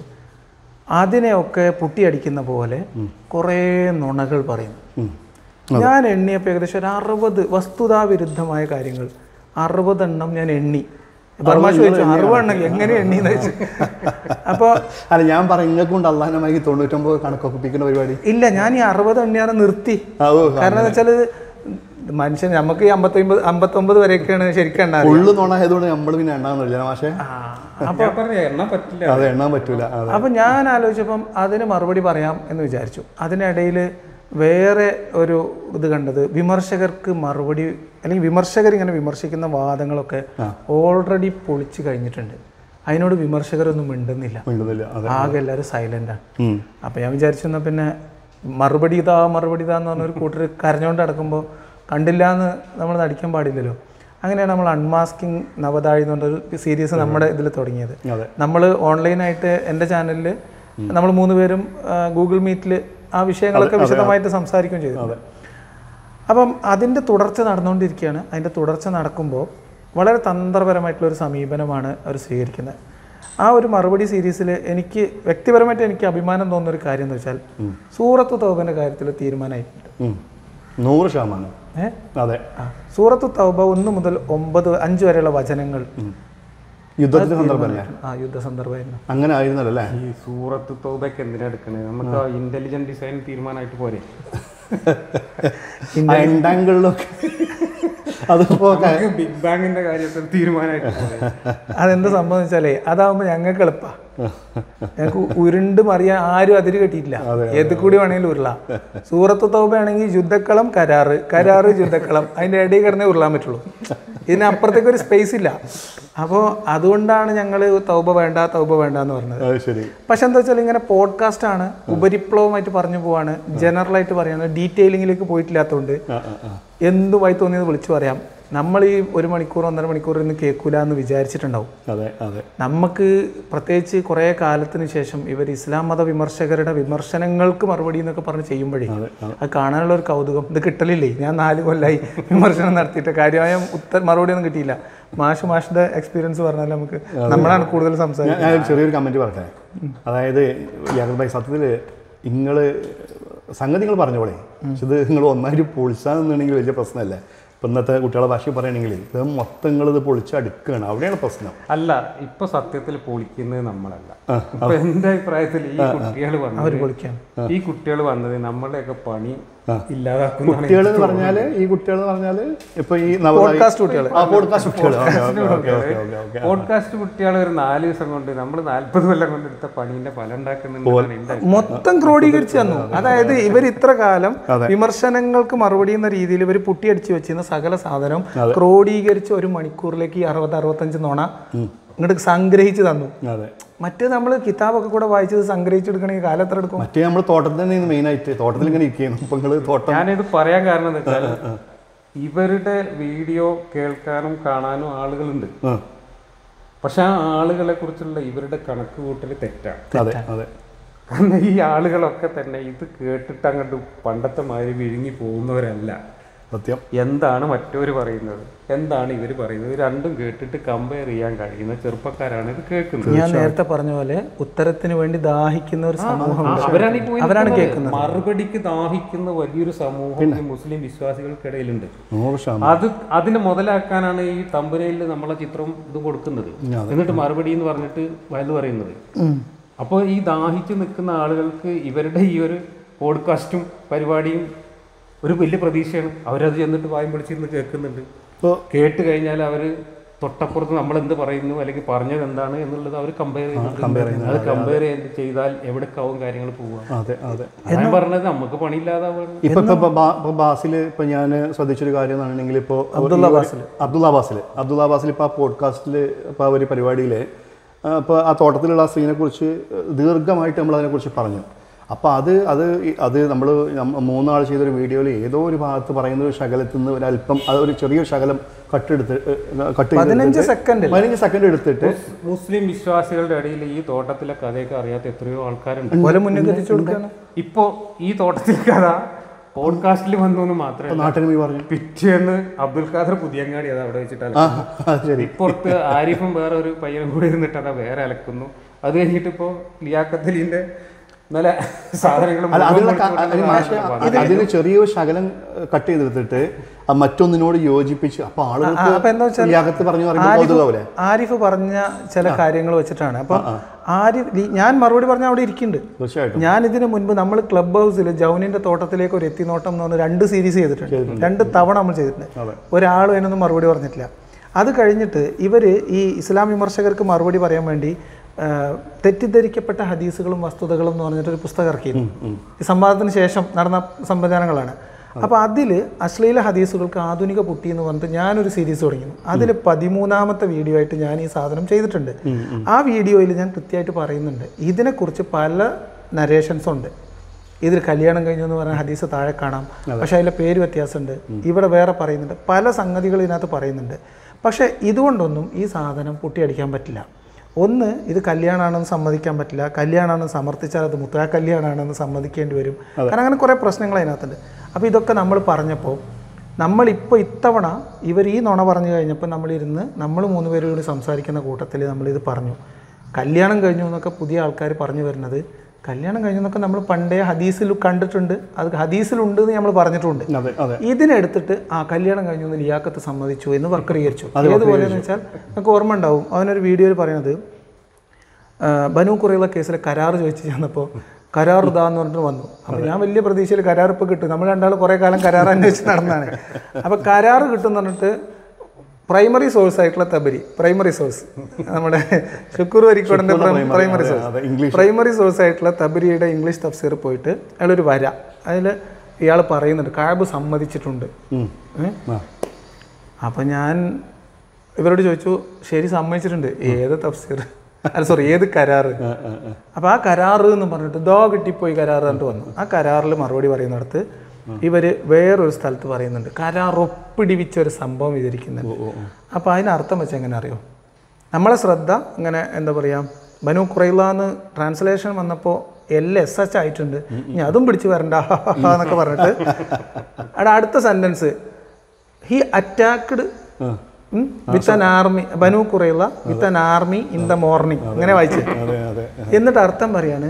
അതിനെയൊക്കെ പുട്ടിയടിക്കുന്ന പോലെ കുറേ നുണകൾ പറയുന്നു ഉം. ഞാൻ എണ്ണിയപ്പോൾ ഏകദേശം ഒരു അറുപത് വസ്തുതാവിരുദ്ധമായ കാര്യങ്ങൾ അറുപതെണ്ണം ഞാൻ എണ്ണി ബർമാഷ് ചോദിച്ചു അറുപതെണ്ണം എങ്ങനെ എണ്ണിന്ന് വെച്ചു അപ്പോൾ അല്ല ഞാൻ പറയും നിങ്ങൾക്കൊണ്ട് അള്ളാഹനമായി തൊണ്ണൂറ്റൊമ്പത് കണക്കൊക്കെ ഒപ്പിക്കുന്ന പരിപാടി ഇല്ല ഞാൻ ഈ അറുപത് എണ്ണിയാറ് നിർത്തി ആ ഓ കാരണം എന്ന് വെച്ചാൽ മനുഷ്യൻ നമുക്ക് ഈ അമ്പത്തൊമ്പത് അമ്പത്തൊമ്പത് വരെയൊക്കെയാണ് ശരിക്കും എണ്ണാറ് ഫുള്ള് നോണായതുകൊണ്ട് നമ്മൾ പിന്നെ എണ്ണാന്നില്ല മാഷേ ഞാൻ പറഞ്ഞ എണ്ണ പറ്റില്ല അത് എണ്ണാൻ പറ്റൂല അതെ അപ്പം ഞാൻ ആലോചിച്ചപ്പം അതിന് മറുപടി പറയാം എന്ന് വിചാരിച്ചു അതിനിടയിൽ വേറെ ഒരു ഇത് കണ്ടത് വിമർശകർക്ക് മറുപടി അല്ലെങ്കിൽ വിമർശകർ ഇങ്ങനെ വിമർശിക്കുന്ന വാദങ്ങളൊക്കെ ഓൾറെഡി പൊളിച്ചു കഴിഞ്ഞിട്ടുണ്ട് അതിനോട് വിമർശകരൊന്നും മിണ്ടുന്നില്ല മിണ്ടുന്നില്ല അതെ ആകെ എല്ലാവരും സൈലൻ്റാണ് ഉം. അപ്പം ഞാൻ വിചാരിച്ചു എന്നാൽ പിന്നെ മറുപടി ഇതാ മറുപടി ഇതാ എന്ന് പറഞ്ഞ ഒരു കൂട്ടർ കരഞ്ഞുകൊണ്ട് നടക്കുമ്പോൾ കണ്ടില്ല എന്ന് നമ്മൾ നടിക്കാൻ പാടില്ലല്ലോ അങ്ങനെയാണ് നമ്മൾ അൺമാസ്കിംഗ് നവതാഴി എന്ന് പറഞ്ഞൊരു സീരീസ് നമ്മുടെ ഇതിൽ തുടങ്ങിയത് അതെ നമ്മൾ ഓൺലൈനായിട്ട് എൻ്റെ ചാനലിൽ നമ്മൾ മൂന്ന് പേരും ഗൂഗിൾ മീറ്റിൽ ആ വിഷയങ്ങളൊക്കെ വിശദമായിട്ട് സംസാരിക്കുകയും ചെയ്തു അപ്പം അതിൻ്റെ തുടർച്ച നടന്നുകൊണ്ടിരിക്കുകയാണ് അതിൻ്റെ തുടർച്ച നടക്കുമ്പോൾ വളരെ തന്ത്രപരമായിട്ടുള്ള ഒരു സമീപനമാണ് അവർ സ്വീകരിക്കുന്നത് ആ ഒരു മറുപടി സീരീസിൽ എനിക്ക് വ്യക്തിപരമായിട്ട് എനിക്ക് അഭിമാനം തോന്നുന്ന ഒരു കാര്യം എന്ന് വെച്ചാൽ സൂറത്ത് തൗബൻ്റെ കാര്യത്തിൽ തീരുമാനമായിട്ടുണ്ട് ഉം. നൂറ് ശതമാനം ഏ അതെ ആ സൂറത്ത് തൗബ ഒന്ന് മുതൽ ഒമ്പത് അഞ്ച് വരെയുള്ള വചനങ്ങൾ യുദ്ധത്തിന്റെ സന്ദർഭം തന്നെ ആ യുദ്ധ സന്ദർഭമായിരുന്നു അങ്ങനെ ആയിരുന്നല്ലോ അല്ലേ ഈ സൂറത്ത് തോബയ്ക്ക് എന്തിനാ എടുക്കണേ നമുക്ക് ഇന്റലിജന്റ് ഡിസൈൻ തീരുമാനമായിട്ട് പോരെ ആ എൻഡാങ്കിളിലൊക്കെ അതിപ്പോ ക- ബിഗ് ബാങ്ങിന്റെ കാര്യത്തിൽ തീരുമാനമായിട്ട് പോരെ അതെന്താ സംഭവം എന്ന് വെച്ചാലേ അതാവുമ്പോൾ ഞങ്ങൾക്ക് എളുപ്പമാണ് ഞങ്ങൾക്ക് ഉരുണ്ട് മറിയാൻ ആരും അതിര് കെട്ടിയിട്ടില്ല ഏത് കൂടി വേണമെങ്കിലും ഉരുളാം സൂറത്ത് തൗബയാണെങ്കിൽ യുദ്ധക്കളം കരാറ് കരാറ് യുദ്ധക്കളം അതിൻ്റെ ഇടയിൽ കിടന്നേ ഉരുളാൻ പറ്റുള്ളൂ ഇതിനപ്പുറത്തേക്ക് ഒരു സ്പേസ് ഇല്ല അപ്പോൾ അതുകൊണ്ടാണ് ഞങ്ങൾ തൗബ വേണ്ട തൗബ വേണ്ട എന്ന് പറഞ്ഞത് അത് ശരി പക്ഷെ എന്താ വെച്ചാൽ ഇങ്ങനെ പോഡ്കാസ്റ്റ് ആണ് ഉപരിപ്ലവമായിട്ട് പറഞ്ഞു പോവാണ് ജനറൽ ആയിട്ട് പറയാണ് ഡീറ്റെയിലിങ്ങിലേക്ക് പോയിട്ടില്ലാത്തതുകൊണ്ട് ആ ആ ആ എന്തുമായി തോന്നിയത് വിളിച്ചു പറയാം നമ്മൾ ഈ ഒരു മണിക്കൂർ ഒന്നര മണിക്കൂർ ഇന്ന് കേൾക്കൂല എന്ന് വിചാരിച്ചിട്ടുണ്ടാവും അതെ അതെ നമുക്ക് പ്രത്യേകിച്ച് കുറേ കാലത്തിന് ശേഷം ഇവർ ഇസ്ലാം മത വിമർശകരുടെ വിമർശനങ്ങൾക്ക് മറുപടി എന്നൊക്കെ പറഞ്ഞ് ചെയ്യുമ്പോഴേ അതെ അതെ അത് കാണാനുള്ള ഒരു കൗതുകം ഇത് കിട്ടലില്ലേ ഞാൻ നാല് കൊല്ലമായി വിമർശനം നടത്തിയിട്ട് കാര്യമായ ഉത്തര മറുപടി ഒന്നും കിട്ടിയില്ല മാഷ് മാഷിന്റെ എക്സ്പീരിയൻസ് പറഞ്ഞാൽ നമുക്ക് നമ്മളാണ് കൂടുതൽ ഞാൻ സംസാരിക്കുന്നത് ഞാനൊരു ചെറിയൊരു കമൻറ്റ് പറയട്ടെ അതായത് യാദവ് ഭായി സത്യത്തിൽ നിങ്ങൾ സംഗതി നിങ്ങൾ പറഞ്ഞ പോലെ പക്ഷെ ഇത് നിങ്ങൾ ഒന്നായിട്ട് പൊളിച്ചാന്നുണ്ടെങ്കിൽ വലിയ പ്രശ്നമല്ല ഇപ്പം ഇന്നത്തെ കുട്ടികളെ ഭാഷയിൽ പറയുകയാണെങ്കിൽ ഇത് മൊത്തം നിങ്ങൾ ഇത് പൊളിച്ചടുക്കുകയാണ് അവിടെയാണ് പ്രശ്നം അല്ല ഇപ്പൊ സത്യത്തിൽ പൊളിക്കുന്നത് നമ്മളല്ല ഇപ്പൊ എന്റെ അഭിപ്രായത്തിൽ ഈ കുട്ടികൾ വന്നത് പൊളിക്കാം ഈ കുട്ടികൾ വന്നത് നമ്മളുടെയൊക്കെ പണി ഇല്ലാതാക്കുന്നതാണ് കുട്ടികൾ എന്ന് പറഞ്ഞാൽ ഈ കുട്ടികൾ എന്ന് പറഞ്ഞാൽ ഇപ്പൊ ഈ പോഡ്കാസ്റ്റ് കുട്ടികൾ ആ പോഡ്കാസ്റ്റ് കുട്ടികൾ okay okay okay okay podcast കുട്ടികൾ ഒരു നാല് ദിവസം കൊണ്ട് നമ്മൾ നാല്പത് കൊല്ലം കൊണ്ട് എടുത്ത പണീന്റെ ഫലം ഉണ്ടാക്കുന്നുണ്ടെന്നാണ് എന്റെ മൊത്തം ക്രോഡീകരിച്ച് തന്നു അതായത് ഇവർ ഇത്ര കാലം വിമർശനങ്ങൾക്ക് മറുപടി എന്ന രീതിയിൽ ഇവർ പുട്ടിയടിച്ച് വെച്ചിരുന്ന സകല സാധനം ക്രോഡീകരിച്ച് ഒരു മണിക്കൂറിലേക്ക് ഈ അറുപത് അറുപത്തഞ്ച് നോണ ഇങ്ങോട്ട് സംഗ്രഹിച്ച് തന്നു അതെ മറ്റേ നമ്മൾ കിതാബൊക്കെ കൂടെ വായിച്ചത് സംഗ്രഹിച്ചെടുക്കണമെങ്കിൽ കാലം എത്ര എടുക്കും മറ്റേ നമ്മൾ തോട്ടത്തിൽ തന്നെ മെയിൻ ആയിട്ട് തോട്ടത്തിൽ ഇങ്ങനെ ഇരിക്കുന്നു ഇപ്പൊ നിങ്ങൾ തോട്ടം ഞാനിത് പറയാൻ കാരണം എന്താ വെച്ചാൽ ഇവരുടെ വീഡിയോ കേൾക്കാനും കാണാനും ആളുകളുണ്ട് ആ, പക്ഷെ ആ ആളുകളെ കുറിച്ചുള്ള ഇവരുടെ കണക്ക് കൂട്ടൽ തെറ്റാണ് അതെ അതെ കാരണം ഈ ആളുകളൊക്കെ തന്നെ ഇത് കേട്ടിട്ട് അങ്ങോട്ട് പണ്ടത്തെ മാതിരി വിഴുങ്ങി പോകുന്നവരല്ല സത്യം എന്താണ് മറ്റവർ പറയുന്നത് എന്താണ് ഇവർ പറയുന്നത് ഇത് രണ്ടും കേട്ടിട്ട് കമ്പയർ ചെയ്യാൻ കഴിയുന്ന ചെറുപ്പക്കാരാണ് ഇത് കേൾക്കുന്നത് ഞാൻ നേരത്തെ പറഞ്ഞ പോലെ ഉത്തരത്തിന് വേണ്ടി ദാഹിക്കുന്ന ഒരു സമൂഹം അവരാണ് ഈ പോയി അവരാണ് നിൽക്കുന്നത്. കേൾക്കുന്നത്. മറുപടിക്ക് ദാഹിക്കുന്ന വലിയൊരു സമൂഹം ഈ മുസ്ലിം വിശ്വാസികൾക്കിടയിലുണ്ട് നൂറ് ശതമാനം അത് അതിനെ മുതലാക്കാനാണ് ഈ തമ്പനയിൽ നമ്മളെ ചിത്രം ഇത് കൊടുക്കുന്നത് എന്നിട്ട് മറുപടി എന്ന് പറഞ്ഞിട്ട് വയത് പറയുന്നത് അപ്പോൾ ഈ ദാഹിച്ചു നിൽക്കുന്ന ആളുകൾക്ക് ഇവരുടെ ഈ ഒരു പോഡ്കാസ്റ്റും പരിപാടിയും ഒരു വലിയ പ്രതീക്ഷയാണ് അവരത് ചെന്നിട്ട് വായും പിടിച്ചിരുന്ന് കേൾക്കുന്നുണ്ട് ഇപ്പോൾ കേട്ട് കഴിഞ്ഞാൽ അവർ തൊട്ടപ്പുറത്ത് നമ്മൾ എന്ത് പറയുന്നു അല്ലെങ്കിൽ പറഞ്ഞത് എന്താണ് എന്നുള്ളത് അവർ കമ്പയർ ചെയ്യുന്നുണ്ട് അത് കമ്പയർ ചെയ്താൽ എവിടേക്കാവും കാര്യങ്ങൾ പോവുക അതെ അതെ ഞാൻ പറഞ്ഞത് നമുക്ക് പണിയില്ലാതാവാണ് ഇപ്പൊ ഇപ്പൊ ബാ- ഇപ്പൊ ബാസിൽ ഇപ്പൊ ഞാൻ ശ്രദ്ധിച്ചൊരു കാര്യം എന്നാണെങ്കിൽ ഇപ്പോ അബ്ദുള്ള ബാസിൽ അബ്ദുള്ള ബാസിൽ അബ്ദുള്ള ബാസിൽ ഇപ്പൊ ആ പോഡ്കാസ്റ്റിൽ ഇപ്പൊ ആ ഒരു പരിപാടിയിൽ ഇപ്പൊ ആ തോട്ടത്തിലുള്ള ആ സ്ത്രീനെ കുറിച്ച് ദീർഘമായിട്ട് നമ്മൾ അതിനെക്കുറിച്ച് പറഞ്ഞു അപ്പോൾ അത് അത് ഈ- അത് നമ്മൾ മൂന്നാൾ ചെയ്തൊരു വീഡിയോയിൽ ഏതോ ഒരു ഭാഗത്ത് പറയുന്ന ഒരു ശകലത്തിൽ നിന്ന് ഒരല്പം അത് ഒരു ചെറിയൊരു ശകലം കട്ടെടുത്ത് കട്ട് പതിനഞ്ച് സെക്കൻഡ് പതിനഞ്ച് സെക്കൻഡ് എടുത്തിട്ട് മുസ്ലിം വിശ്വാസികളുടെ ഇടയിൽ ഈ തോട്ടത്തിലെ കഥയൊക്കെ അറിയാത്ത എത്രയോ ആൾക്കാരുണ്ട് പോലെ മുന്നിൽ എത്തിച്ചു കൊടുക്കുകയാണ് ഇപ്പോ ഈ തോട്ടത്തിലെ കഥ പോഡ്കാസ്റ്റിൽ വന്നു എന്ന് മാത്രമല്ല നാട്ടിൽ പോയി പറഞ്ഞു പിറ്റേന്ന് അബ്ദുൽ ഖാദർ പുതിയങ്ങാടി അത് അവിടെ വെച്ചിട്ട് ആ അലക്കുന്നു അത് ശരി ഇപ്പുറത്ത് ആരിഫും വേറെ ഒരു പയ്യനും കൂടി ഇരുന്നിട്ട് അതാ വേറെ അലക്കുന്നു അത് കഴിഞ്ഞിട്ട് ഇപ്പോ ലിയാക്കത്തലിന്റെ നല്ല സാധനങ്ങൾ അല്ല അതിനുള്ള മുഴുവൻ ക- കൊടുത്തിട്ട് അതിന് മാഷെ വന്നത്. അതിന് ചെറിയൊരു ശകലം കട്ട് ചെയ്തെടുത്തിട്ട് ആ മറ്റൊന്നിനോട് യോജിപ്പിച്ച് അപ്പൊ ആ, അപ്പൊ എന്താ ആളുകൾക്ക് വെച്ചാൽ ലിയാഖത്ത് പറഞ്ഞു പറയുമ്പോൾ ആരിഫ് കൗതുകാവൂലേ ആരിഫ് പറഞ്ഞ ചില കാര്യങ്ങൾ വെച്ചിട്ടാണ് അപ്പം ആരിഫ് ഈ- ഞാൻ മറുപടി പറഞ്ഞ അവിടെ ഇരിക്കുന്നുണ്ട് തീർച്ചയായിട്ടും ഞാൻ ഇതിനു മുൻപ് നമ്മൾ ക്ലബ് ഹൗസിൽ ജൗനിന്റെ തോട്ടത്തിലേക്ക് ഒരു എത്തിനോട്ടം എന്ന് പറഞ്ഞ രണ്ട് സീരീസ് ചെയ്തിട്ടുണ്ട് രണ്ട് തവണ നമ്മൾ ചെയ്തിട്ടുണ്ട് അതെ. ഒരാളും അതിനൊന്നും മറുപടി പറഞ്ഞിട്ടില്ല അത് കഴിഞ്ഞിട്ട് ഇവർ ഈ ഇസ്ലാം വിമർശകർക്ക് മറുപടി പറയാൻ വേണ്ടി ആ, തെറ്റിദ്ധരിക്കപ്പെട്ട ഹദീസുകളും വസ്തുതകളും എന്ന് പറഞ്ഞിട്ട് ഒരു പുസ്തകം ഇറക്കിയിരുന്നു ഈ സംവാദത്തിന് ശേഷം നടന്ന സംവിധാനങ്ങളാണ് അപ്പോൾ അതിൽ അശ്ലീല ഹദീസുകൾക്ക് ആധുനിക പുട്ടി എന്ന് പറഞ്ഞിട്ട് ഞാനൊരു സീരീസ് തുടങ്ങിയിരുന്നു അതിൽ പതിമൂന്നാമത്തെ വീഡിയോ ആയിട്ട് ഞാൻ ഈ സാധനം ചെയ്തിട്ടുണ്ട് ആ വീഡിയോയിൽ ഞാൻ കൃത്യമായിട്ട് പറയുന്നുണ്ട് ഇതിനെക്കുറിച്ച് പല നരേഷൻസ് ഉണ്ട് ഇതിൽ കല്യാണം കഴിഞ്ഞു എന്ന് പറഞ്ഞ ഹദീസ് താഴെ കാണാം പക്ഷേ അതിലെ പേര് വ്യത്യാസമുണ്ട് ഇവിടെ വേറെ പറയുന്നുണ്ട് പല സംഗതികൾ ഇതിനകത്ത് പറയുന്നുണ്ട് പക്ഷേ ഇതുകൊണ്ടൊന്നും ഈ സാധനം പൊട്ടിയടിക്കാൻ പറ്റില്ല ഒന്ന് ഇത് കല്യാണമാണെന്ന് സമ്മതിക്കാൻ പറ്റില്ല കല്യാണമാണെന്ന് സമർത്ഥിച്ചാൽ അത് മുത്തഴ കല്യാണമാണെന്ന് സമ്മതിക്കേണ്ടി വരും കാരണം അങ്ങനെ കുറേ പ്രശ്നങ്ങൾ അതിനകത്തുണ്ട് അപ്പോൾ ഇതൊക്കെ നമ്മൾ പറഞ്ഞപ്പോൾ നമ്മളിപ്പോൾ ഇത്തവണ ഇവർ ഈ നുണ പറഞ്ഞു കഴിഞ്ഞപ്പോൾ നമ്മളിരുന്ന് നമ്മൾ മൂന്ന് പേരും കൂടി സംസാരിക്കുന്ന കൂട്ടത്തിൽ നമ്മളിത് പറഞ്ഞു കല്യാണം കഴിഞ്ഞു എന്നൊക്കെ പുതിയ ആൾക്കാർ പറഞ്ഞു വരുന്നത് കല്യാണം കഴിഞ്ഞു എന്നൊക്കെ നമ്മൾ പണ്ടേ ഹദീസിൽ കണ്ടിട്ടുണ്ട് അത് ഹദീസിലുണ്ട് എന്ന് നമ്മൾ പറഞ്ഞിട്ടുണ്ട് അതെ അതെ ഇതിനെടുത്തിട്ട് ആ കല്യാണം കഴിഞ്ഞു എന്ന് ലിയാക്കത്ത് സമ്മതിച്ചു എന്ന് വക്രീകരിച്ചു ഏതുപോലെ എന്ന് വെച്ചാൽ നമുക്ക് ഓർമ്മ ഉണ്ടാവും അവനൊരു വീഡിയോയിൽ പറയുന്നത് ആ, ബനു കുറയുള്ള കേസിലെ കരാർ ചോദിച്ചു ചെന്നപ്പോൾ കരാർ ഇതാ എന്ന് പറഞ്ഞിട്ട് വന്നു അപ്പോൾ ഞാൻ വലിയ പ്രതീക്ഷയിൽ കരാർ ഇപ്പോൾ കിട്ടും നമ്മൾ രണ്ടാൾ കുറേ കാലം കരാർ അന്വേഷിച്ച് നടന്നതാണ് അപ്പോൾ കരാർ കിട്ടും എന്ന് പറഞ്ഞിട്ട് പ്രൈമറി സോഴ്സ് ആയിട്ടുള്ള തബരി പ്രൈമറി സോഴ്സ് നമ്മുടെ ശുക്കൂർ വരിക്കോടൻ്റെ പ്രൈമറി സോഴ്സ് അതെ ഇംഗ്ലീഷ് പ്രൈമറി സോഴ്സ് ആയിട്ടുള്ള തബരിയുടെ ഇംഗ്ലീഷ് തഫ്സീർ പോയിട്ട് അയാളൊരു വര അതിൽ ഇയാൾ പറയുന്നുണ്ട് കാബ് സമ്മതിച്ചിട്ടുണ്ട് ഉം. ഏ? ആ. അപ്പം ഞാൻ ഇവരോട് ചോദിച്ചു ശരി സമ്മതിച്ചിട്ടുണ്ട് ഏത് തഫ്സീർ അല്ല സോറി ഏത് കരാറ് ആ, ആ, ആ. അപ്പോൾ ആ കരാറ് എന്ന് പറഞ്ഞിട്ട് ദോ കിട്ടിപ്പോയി കരാറ് എന്നിട്ട് വന്നു ആ കരാറിൽ മറുപടി പറയുന്നിടത്ത് ഇവർ വേറൊരു സ്ഥലത്ത് പറയുന്നുണ്ട് കരാർ ഒപ്പിടിവിച്ച ഒരു സംഭവം വിചരിക്കുന്നുണ്ട് അപ്പോൾ അതിനർത്ഥം വെച്ച് എങ്ങനെ അറിയോ നമ്മളെ ശ്രദ്ധ ഇങ്ങനെ എന്താ പറയുക ബനു കുറയില്ലാന്ന് ട്രാൻസ്ലേഷൻ വന്നപ്പോൾ എൽ എസ് എച്ച് ആയിട്ടുണ്ട് ഇനി അതും പിടിച്ച് വരണ്ട എന്നൊക്കെ പറഞ്ഞിട്ട് അവിടെ അടുത്ത സെൻറ്റൻസ് ഹി അറ്റാക്ക്ഡ് ആ. വിത്ത് ആൻ ആർമി ബനു കുറയുള്ള with an army in the morning അങ്ങനെ വായിച്ചത് അതെ അതെ എന്നിട്ട് അർത്ഥം പറയാണ്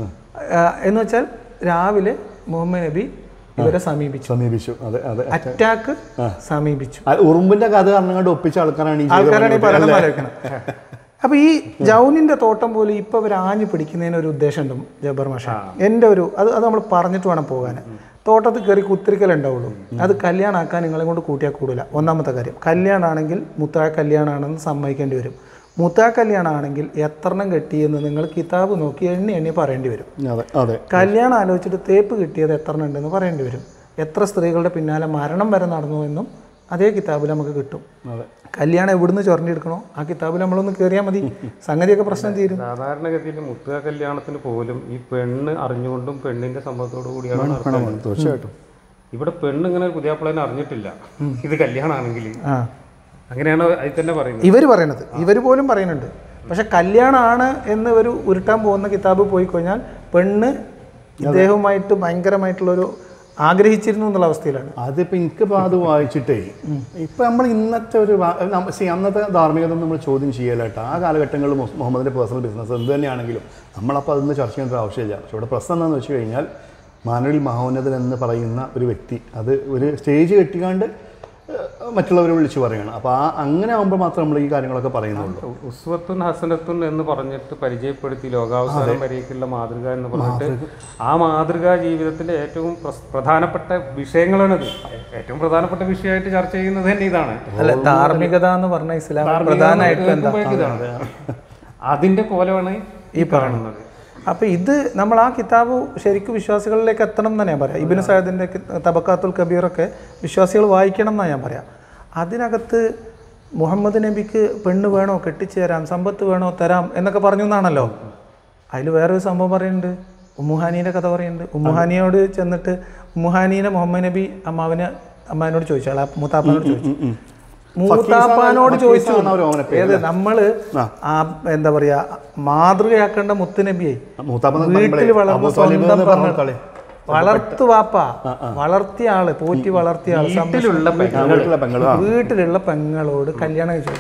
ആ, എന്ന് വെച്ചാൽ രാവിലെ മുഹമ്മദ് നബി ഇവരെ സമീപിച്ചു സമീപിച്ചു അതെ അതെ അറ്റാക്ക് സമീപിച്ചു ആ, ഉറുമ്പിന്റെ കഥ പറഞ്ഞുകൊണ്ട് ഒപ്പിച്ച ആൾക്കാരാണ് ഈ ചെയ്ത ആൾക്കാരാണ് ഈ പണി. പറയുന്നത് ആലോചിക്കണം അപ്പൊ ഈ ജൗനിന്റെ തോട്ടം പോലും ഇപ്പൊ അവർ ആഞ്ഞു പിടിക്കുന്നതിന് ഒരു ഉദ്ദേശമുണ്ട് ജബ്ബർ മാഷ എൻ്റെ ഒരു അത് അത് നമ്മൾ പറഞ്ഞിട്ട് വേണം പോകാൻ തോട്ടത്തിൽ കയറി കുത്തിരിക്കൽ ഉണ്ടാവുള്ളൂ അത് കല്യാണമാക്കാൻ നിങ്ങളെ കൊണ്ട് കൂട്ടിയാൽ കൂടില്ല ഒന്നാമത്തെ കാര്യം കല്യാണമാണെങ്കിൽ മുത്താ കല്യാണമാണെന്ന് സമ്മതിക്കേണ്ടി വരും മുത്താ കല്യാണമാണെങ്കിൽ എത്രണ്ണം കെട്ടിയെന്ന് നിങ്ങൾ കിതാബ് നോക്കി എണ്ണി എണ്ണി പറയേണ്ടി വരും അതെ അതെ കല്യാണം ആലോചിച്ചിട്ട് തേപ്പ് കിട്ടിയത് എത്ര ഉണ്ടെന്ന് പറയേണ്ടി വരും എത്ര സ്ത്രീകളുടെ പിന്നാലെ മരണം വരെ നടന്നു എന്നും അതേ കിതാബിൽ നമുക്ക് കിട്ടും അതെ കല്യാണം എവിടുന്ന് ചൊരണ്ടിയെടുക്കണോ ആ കിതാബിൽ നമ്മളൊന്ന് കയറിയാൽ മതി സംഗതിയൊക്കെ പ്രശ്നം തീരും സാധാരണഗതിയിൽ മുത്തുക കല്യാണത്തിന് പോലും ഈ പെണ്ണ് അറിഞ്ഞുകൊണ്ടും പെണ്ണിന്റെ സമ്മതത്തോടു കൂടിയാണ് നടത്തുന്നത്. തീർച്ചയായിട്ടും ഇവിടെ പെണ്ണ് ഇങ്ങനെ ഒരു പുതിയാപ്പിളനെ അറിഞ്ഞിട്ടില്ല ഇത് കല്യാണമാണെങ്കിൽ ആ അങ്ങനെയാണ് അതിൽ തന്നെ പറയുന്നത് ഇവർ പറയണത് ഇവർ പോലും പറയുന്നുണ്ട് പക്ഷെ കല്യാണമാണ് എന്ന് ഇവർ ഉരുട്ടാൻ പോകുന്ന കിതാബ് പോയി കഴിഞ്ഞാൽ പെണ്ണ് ഇദ്ദേഹവുമായിട്ട് ഭയങ്കരമായിട്ടുള്ളൊരു ആഗ്രഹിച്ചിരുന്നു എന്നുള്ള അവസ്ഥയിലാണ് അതിപ്പോ എനിക്കിപ്പോ അത് വായിച്ചിട്ടേ ഇപ്പൊ നമ്മൾ ഇന്നത്തെ ഒരു വാ- നമ്മ- see, അന്നത്തെ ധാർമ്മികത നമ്മൾ ചോദ്യം ചെയ്യലായിട്ട് ആ കാലഘട്ടങ്ങളിൽ മുഹ- മുഹമ്മദിന്റെ പേഴ്സണൽ ബിസിനസ് എന്ത് തന്നെയാണെങ്കിലും നമ്മളപ്പോൾ അതൊന്നും ചർച്ച ചെയ്യേണ്ട ഒരു ആവശ്യമില്ല പക്ഷെ ഇവിടെ പ്രശ്നം എന്താണെന്ന് വെച്ച് കഴിഞ്ഞാൽ മാനുവൽ മഹോന്നതൻ എന്ന് പറയുന്ന ഒരു വ്യക്തി അത് ഒരു സ്റ്റേജ് കെട്ടിക്കാണ്ട് ഏഹ്, മറ്റുള്ളവരെ വിളിച്ച് പറയണം അപ്പോൾ ആ അങ്ങനെ ആകുമ്പോൾ മാത്രം നമ്മൾ ഈ കാര്യങ്ങളൊക്കെ പറയുന്നുള്ളൂ ഉസ്വത്തുൻ ഹസനത്തുൻ എന്ന് പറഞ്ഞിട്ട് പരിചയപ്പെടുത്തി ലോകാവസാനം വരേക്കുള്ള മാതൃക എന്ന് പറഞ്ഞിട്ട് ആ മാതൃകാ ജീവിതത്തിന്റെ ഏറ്റവും പ്രസ്- പ്രധാനപ്പെട്ട വിഷയങ്ങളാണിത് ഏറ്റവും പ്രധാനപ്പെട്ട വിഷയമായിട്ട് ചർച്ച ചെയ്യുന്നത് തന്നെ ഇതാണ് അല്ല ധാർമ്മികത എന്ന് പറഞ്ഞ ഇസ്ലാം പ്രധാനമായിട്ടും എന്താ ഇതാണ് അതിന്റെ കോലമാണ് ഈ പറയുന്നത് അപ്പോൾ ഇത് നമ്മൾ ആ കിതാബ് ശരിക്കും വിശ്വാസികളിലേക്ക് എത്തണം എന്ന് ഞാൻ പറയാം ഇബിന് സയദിൻ്റെ തബക്കാത്തുൽ കബീറൊക്കെ വിശ്വാസികൾ വായിക്കണം എന്നാണ് ഞാൻ പറയാം അതിനകത്ത് മുഹമ്മദ് നബിക്ക് പെണ്ണ് വേണോ കെട്ടിച്ചു തരാം സമ്പത്ത് വേണോ തരാം എന്നൊക്കെ പറഞ്ഞു എന്നാണല്ലോ അതിൽ വേറൊരു സംഭവം പറയുന്നുണ്ട് ഉമ്മുഹാനീൻ്റെ കഥ പറയുന്നുണ്ട് ഉമ്മുഹാനിയോട് ചെന്നിട്ട് ഉമ്മുഹാനീനെ മുഹമ്മദ് നബി അമ്മാവിനെ അമ്മാവിനോട് ചോദിച്ചു അയാൾ മൂത്താപ്പനോട് ചോദിച്ചു മൂത്താപ്പാനോട് ചോദിച്ചു ഫക്കീസാണ് അവർ ഓമന പേര് ഏത് നമ്മള് ആ എന്താ പറയാ മാതൃകയാക്കേണ്ട മുത്തുനബിയെ മൂത്താപ്പൻ വീട്ടിൽ വളർന്ന അബൂ താലിബ് സ്വന്തം എന്ന് പറഞ്ഞ പെങ്ങൾ. കളി വളർത്തു വാപ്പ വളർത്തിയ ആള് പോറ്റി വളർത്തിയ ആള് വീട്ടിലുള്ള ആ, വീട്ടിലെ പെങ്ങൾ ആ വീട്ടിലുള്ള പെങ്ങളോട് കല്യാണം കഴിച്ചു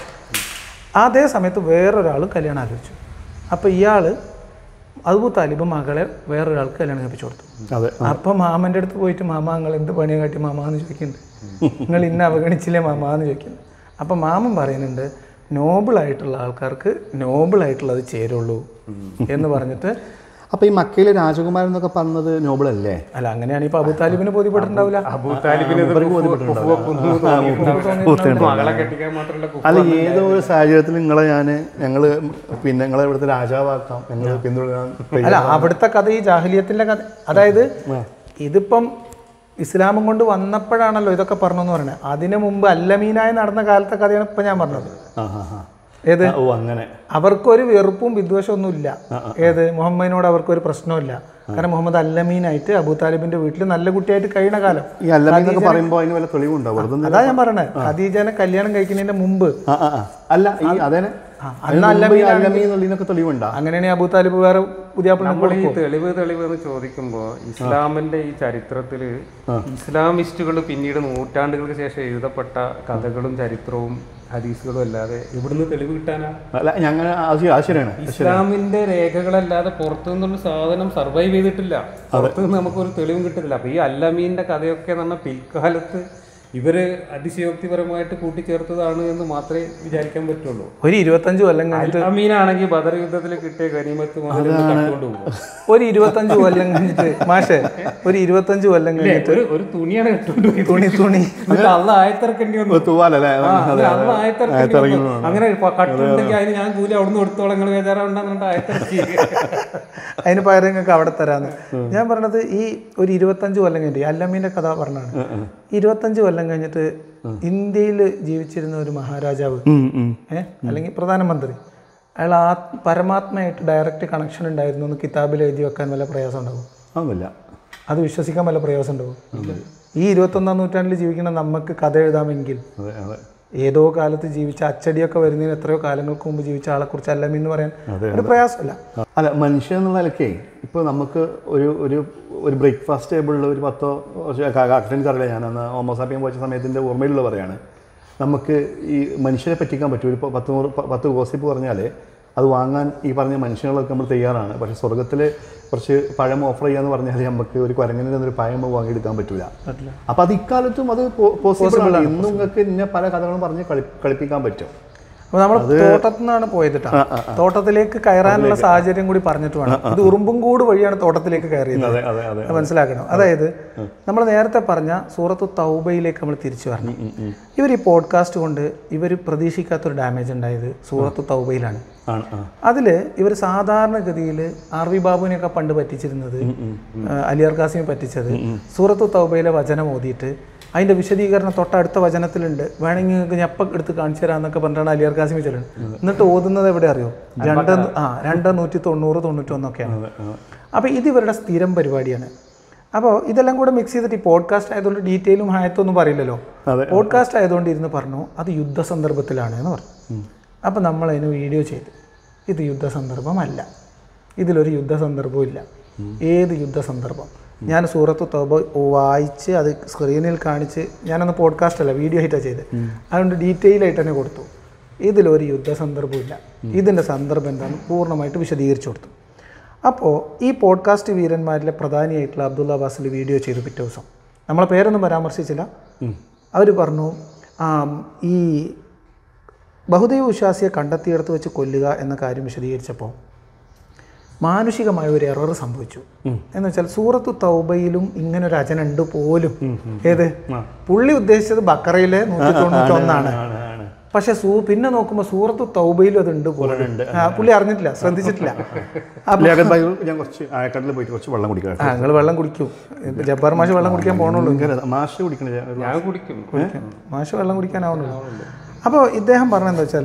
അതേ സമയത്ത് വേറൊരാൾ കല്യാണം ആലോചിച്ചു അപ്പൊ ഇയാള് അബൂ താലിബ് മകളെ വേറൊരാൾക്ക് കല്യാണം കഴിപ്പിച്ചു കൊടുത്തു അതെ അപ്പൊ മാമന്റെ അടുത്ത് പോയിട്ട് മാമ നിങ്ങൾ എന്ത് പണിയെ കാട്ടി മാമ എന്ന് ചോദിക്കുന്നുണ്ട് നിങ്ങൾ ഇന്ന അവഗണിച്ചില്ലേ മാമ എന്ന് ചോദിക്കുന്നു അപ്പൊ മാമൻ പറയുന്നുണ്ട് നോബിൾ ആയിട്ടുള്ള ആൾക്കാർക്ക് നോബിൾ ആയിട്ടുള്ളത് ചേരുള്ളൂ എന്ന് പറഞ്ഞിട്ട് അപ്പൊ ഈ മക്കയിലെ രാജകുമാരൻ എന്നൊക്കെ പറഞ്ഞത് നോബിൾ അല്ലേ അല്ല അങ്ങനെയാണ് ഇപ്പൊ അബു താലിബിന് ബോധ്യപ്പെട്ടിട്ടുണ്ടാവില്ല അബൂ താലിബിന് ഇത് കുഫു- കുഫു വെക്കുന്നു തോന്നിയിട്ടുണ്ടാവും. മകളെ കെട്ടിക്കാൻ മാത്രമല്ല കുഫു അല്ല ഏതോ ഒരു സാഹചര്യത്തിൽ നിങ്ങളെ ഞാൻ ഞങ്ങൾ പിന്നെ നിങ്ങളെ ഇവിടുത്തെ രാജാവാക്കാം ഞങ്ങൾ പിന്തുടരാൻ അല്ല അവിടുത്തെ കഥ ഈ ജാഹിലിയത്തിന്റെ കഥ അതായത് ഇതിപ്പം ഇസ്ലാമും കൊണ്ട് വന്നപ്പോഴാണല്ലോ ഇതൊക്കെ പറഞ്ഞു എന്ന് പറയുന്നത് അതിനു മുമ്പ് അല്ലമീനായി നടന്ന കാലത്തെ കഥയാണ് ഇപ്പൊ ഞാൻ പറഞ്ഞത് ആ ആ ആ ഏത് ഓ അങ്ങനെ അവർക്കൊരു വെറുപ്പും വിദ്വേഷമൊന്നും ഇല്ല ഏത് മുഹമ്മദിനോട് അവർക്കൊരു പ്രശ്നമില്ല കാരണം മുഹമ്മദ് അല്ലമീനായിട്ട് അബൂ താലിബിന്റെ വീട്ടിൽ നല്ല കുട്ടിയായിട്ട് കഴിയുന്ന കാലം ഈ അല്ലമീന്നൊക്കെ പറയുമ്പോൾ അതിന് വല്ല തെളിവുണ്ടോ വെറുതെ ഒന്ന് അതാ ഞാൻ പറയണേ ഖദീജനെ കല്യാണം കഴിക്കുന്നതിന്റെ മുമ്പ് ആ ആ ആ അല്ല ഈ അതേനെ ആ, അന്ന് അല്ലമീൻ അല്ലമീന്നുള്ളതിനൊക്കെ തെളിവുണ്ടാ അങ്ങനെയാണെങ്കിൽ അബൂ താലിബ് വേറെ പുതിയ നമ്മൾ ഈ തെളിവ് തെളിവ് എന്ന് ചോദിക്കുമ്പോൾ ഇസ്ലാമിന്റെ ഈ ചരിത്രത്തിൽ ഇസ്ലാമിസ്റ്റുകൾ പിന്നീട് നൂറ്റാണ്ടുകൾക്ക് ശേഷം എഴുതപ്പെട്ട കഥകളും ചരിത്രവും ഹദീസുകളും അല്ലാതെ ഇവിടുന്ന് തെളിവ് കിട്ടാനാ അല്ല ഞങ്ങൾ അത് ശരി- അത് ശരിയാണ് ഇസ്ലാമിന്റെ രേഖകളല്ലാതെ പുറത്തു നിന്നുള്ള സാധനം സർവൈവ് ചെയ്തിട്ടില്ല പുറത്തു നിന്ന് നമുക്കൊരു തെളിവും കിട്ടുന്നില്ല അപ്പൊ ഈ അല്ലമീന്റെ കഥയൊക്കെ എന്ന് പറഞ്ഞാൽ പിൽക്കാലത്ത് ഇവര് അതിശയോക്തിപരമായിട്ട് കൂട്ടിച്ചേർത്തതാണ് എന്ന് മാത്രമേ വിചാരിക്കാൻ പറ്റുള്ളൂ ഒരു ഇരുപത്തഞ്ച് കൊല്ലം കഴിഞ്ഞ് അല്ലമീനാണെങ്കിൽ ബദർ യുദ്ധത്തിൽ കിട്ടിയ ഗനീമത്ത് മുതൽ കട്ടുകൊണ്ട് പോകും ഒരു ഇരുപത്തഞ്ച് കൊല്ലം കഴിഞ്ഞിട്ട് മാഷേ ഒരു ഇരുപത്തഞ്ച് കൊല്ലം കഴിഞ്ഞിട്ട് ഒരു ഒരു തുണിയാണ് കട്ടുകൊണ്ട് പോയി തുണി തുണി എന്നിട്ട് അന്ന് ആയത്തിറക്കേണ്ടി വന്നു തൂവാലല്ലേ ആ, അന്ന് അന്ന് ആയത്തിറക്കേണ്ടി വന്നു. അങ്ങനെ പ- കട്ടുണ്ടെങ്കിൽ അതിന് ഞാൻ കൂലി അവിടുന്ന് കൊടുത്തോളം നിങ്ങൾ ബേജാറുണ്ടെന്നുണ്ട് ആയത്തിറക്കി അതിന് പകരം നിങ്ങൾക്ക് അവിടെ തരാന്ന് ഞാൻ പറഞ്ഞത് ഈ ഒരു ഇരുപത്തഞ്ച് കൊല്ലം കഴിഞ്ഞിട്ട് ഈ അല്ലമ്മീൻ്റെ കഥ പറഞ്ഞാണ് ഇരുപത്തഞ്ച് കൊല്ലം കഴിഞ്ഞിട്ട് ഇന്ത്യയിൽ ജീവിച്ചിരുന്ന ഒരു മഹാരാജാവ് ഏഹ് അല്ലെങ്കിൽ പ്രധാനമന്ത്രി അയാൾ ആ പരമാത്മയായിട്ട് ഡയറക്റ്റ് കണക്ഷൻ ഉണ്ടായിരുന്നു എന്ന് കിതാബിൽ എഴുതി വെക്കാൻ വല്ല പ്രയാസം ഉണ്ടാവും അതൊന്നുമില്ല അത് വിശ്വസിക്കാൻ വല്ല പ്രയാസം ഉണ്ടാവും ഈ ഇരുപത്തൊന്നാം നൂറ്റാണ്ടിൽ ജീവിക്കുന്ന നമുക്ക് കഥ എഴുതാമെങ്കിൽ അതെ അതെ ഏതോ കാലത്ത് ജീവിച്ച അച്ചടിയൊക്കെ വരുന്നതിന് എത്രയോ കാലങ്ങൾക്ക് മുമ്പ് ജീവിച്ച ആളെ കുറിച്ച് അല്ലമെന്ന് പറയാൻ ഒരു പ്രയാസമല്ല അല്ല മനുഷ്യൻ എന്നുള്ള നിലയ്ക്കേ ഇപ്പോൾ നമുക്ക് ഒരു ഒരു ഒരു ബ്രേക്ക്ഫാസ്റ്റ് ടേബിളിൽ ഒരു പത്തോ കറക്റ്റ് അറിയില്ല ഞാൻ അന്ന് ഹോമോസാപ്പിയം പോയ സമയത്തിൻ്റെ ഓർമ്മയിലുള്ള പറയാണ് നമുക്ക് ഈ മനുഷ്യരെ പറ്റിക്കാൻ പറ്റും ഒരു പ- പത്ത് നൂറ് പ- പത്ത് ഗോസിപ്പ് പറഞ്ഞാൽ അത് വാങ്ങാൻ ഈ പറഞ്ഞ മനുഷ്യങ്ങളൊക്കെ നമ്മൾ തയ്യാറാണ് പക്ഷേ സ്വർഗത്തിൽ കുറച്ച് പഴം ഓഫർ ചെയ്യാന്ന് പറഞ്ഞാൽ നമുക്ക് ഒരു കുരങ്ങനെ ഒരു പഴം വാങ്ങിയെടുക്കാൻ പറ്റില്ല അപ്പോൾ അത് ഇക്കാലത്തും അത് പോസിബിൾ ആണ് ഇന്നും നിങ്ങൾക്ക് ഇന്ന പല കഥകളും പറഞ്ഞ് കളി കളിപ്പിക്കാൻ പറ്റും അപ്പൊ നമ്മൾ തോട്ടത്തിൽ നിന്നാണ് പോയത് ട്ടോ. തോട്ടത്തിലേക്ക് കയറാനുള്ള സാഹചര്യം കൂടി പറഞ്ഞിട്ട് വേണം ഇത് ഉറുമ്പുംകൂട് വഴിയാണ് തോട്ടത്തിലേക്ക് കയറിയത് അതെ അതെ അതെ അത് മനസ്സിലാക്കണം അതായത് നമ്മൾ നേരത്തെ പറഞ്ഞ സൂറത്ത് തൗബയിലേക്ക് നമ്മൾ തിരിച്ചു വരണം ഇവർ ഈ പോഡ്കാസ്റ്റ് കൊണ്ട് ഇവർ പ്രതീക്ഷിക്കാത്തൊരു ഡാമേജ് ഉണ്ടായത് സൂറത്ത് തൗബയിലാണ് ആണ് ആ അതിൽ ഇവർ സാധാരണഗതിയിൽ ആർ വി ബാബുവിനെയൊക്കെ പണ്ട് പറ്റിച്ചിരുന്നത് ആ, അലിയാർ കാസിമെ പറ്റിച്ചത് സൂറത്ത് തൗബയിലെ വചനം ഓതിയിട്ട് അതിന്റെ വിശദീകരണം തൊട്ടടുത്ത വചനത്തിലുണ്ട് വേണമെങ്കിൽ നിങ്ങൾക്ക് ഞപ്പം എടുത്ത് കാണിച്ചു തരാന്നൊക്കെ പറഞ്ഞിട്ടാണ് അലിയാർ കാസിമി ചെല്ലുന്നത് എന്നിട്ട് ഓതുന്നത് എവിടെ അറിയോ രണ്ട് ആ രണ്ട് നൂറ്റി തൊണ്ണൂറ് തൊണ്ണൂറ്റൊന്നൊക്കെയാണ് അപ്പോൾ ഇത് ഇവരുടെ സ്ഥിരം പരിപാടിയാണ് അപ്പോൾ ഇതെല്ലാം കൂടെ മിക്സ് ചെയ്തിട്ട് ഈ പോഡ്കാസ്റ്റ് ആയതുകൊണ്ട് ഡീറ്റെയിലും ഹായത്തൊന്നും പറയില്ലല്ലോ അതെ. പോഡ്കാസ്റ്റ് ആയതുകൊണ്ട് ഇരുന്ന് പറഞ്ഞു അത് യുദ്ധ സന്ദർഭത്തിലാണ് എന്ന് പറഞ്ഞു അപ്പം നമ്മൾ അതിന് വീഡിയോ ചെയ്തു ഇത് യുദ്ധ സന്ദർഭമല്ല ഇതിലൊരു യുദ്ധ സന്ദർഭവും ഇല്ല ഏത് യുദ്ധ സന്ദർഭം ഞാൻ സൂറത്ത് തോബ വായിച്ച് അത് സ്ക്രീനിൽ കാണിച്ച് ഞാനൊന്ന് പോഡ്കാസ്റ്റ് അല്ല വീഡിയോ ആയിട്ടാണ് ചെയ്തത് അതുകൊണ്ട് ഡീറ്റെയിൽ ആയിട്ട് തന്നെ കൊടുത്തു ഇതിലൊരു യുദ്ധ സന്ദർഭമില്ല ഇതിൻ്റെ സന്ദർഭം എന്താണെന്ന് പൂർണ്ണമായിട്ട് വിശദീകരിച്ചു കൊടുത്തു അപ്പോൾ ഈ പോഡ്കാസ്റ്റ് വീരന്മാരിലെ പ്രധാനിയായിട്ടുള്ള അബ്ദുള്ള ബാസിൽ വീഡിയോ ചെയ്തു പിറ്റേ ദിവസം നമ്മളെ പേരൊന്നും പരാമർശിച്ചില്ല അവർ പറഞ്ഞു ആ, ഈ ബഹുദൈവ വിശ്വാസിയെ കണ്ടെത്തിയെടുത്ത് വെച്ച് കൊല്ലുക എന്ന കാര്യം വിശദീകരിച്ചപ്പോൾ മാനുഷികമായ ഒരു എറർ സംഭവിച്ചു എന്ന് വെച്ചാൽ സൂറത്ത് തൗബയിലും ഇങ്ങനെ ഒരു അജനുണ്ട് പോലും ഏത് പുള്ളി ഉദ്ദേശിച്ചത് ബക്കറയിലെ നൂറ്റി തൊണ്ണൂറ്റൊന്നാണ് ആണ് ആണ് പക്ഷെ സൂ പിന്നെ നോക്കുമ്പോൾ സൂറത്ത് തൗബയിലും അതുണ്ട് പോലും ആ, പുള്ളി അറിഞ്ഞിട്ടില്ല ശ്രദ്ധിച്ചിട്ടില്ല അപ്പൊ ലേഖൻ ഭായി ഞാൻ കുറച്ച് ആയക്കാട്ടിൽ പോയിട്ട് കുറച്ച് വെള്ളം കുടിക്കാം ആ നിങ്ങൾ വെള്ളം കുടിക്കൂ ഇപ്പൊ ജബ്ബാർ മാഷ് വെള്ളം കുടിക്കാൻ പോകണുള്ളൂ ഭയങ്കര മാഷ് കുടിക്കണ ഒരു ഞാൻ കുടിക്കും മാഷ് വെള്ളം കുടിക്കാനാവുന്നുള്ളൂ അപ്പോൾ ഇദ്ദേഹം പറഞ്ഞെന്താ വെച്ചാൽ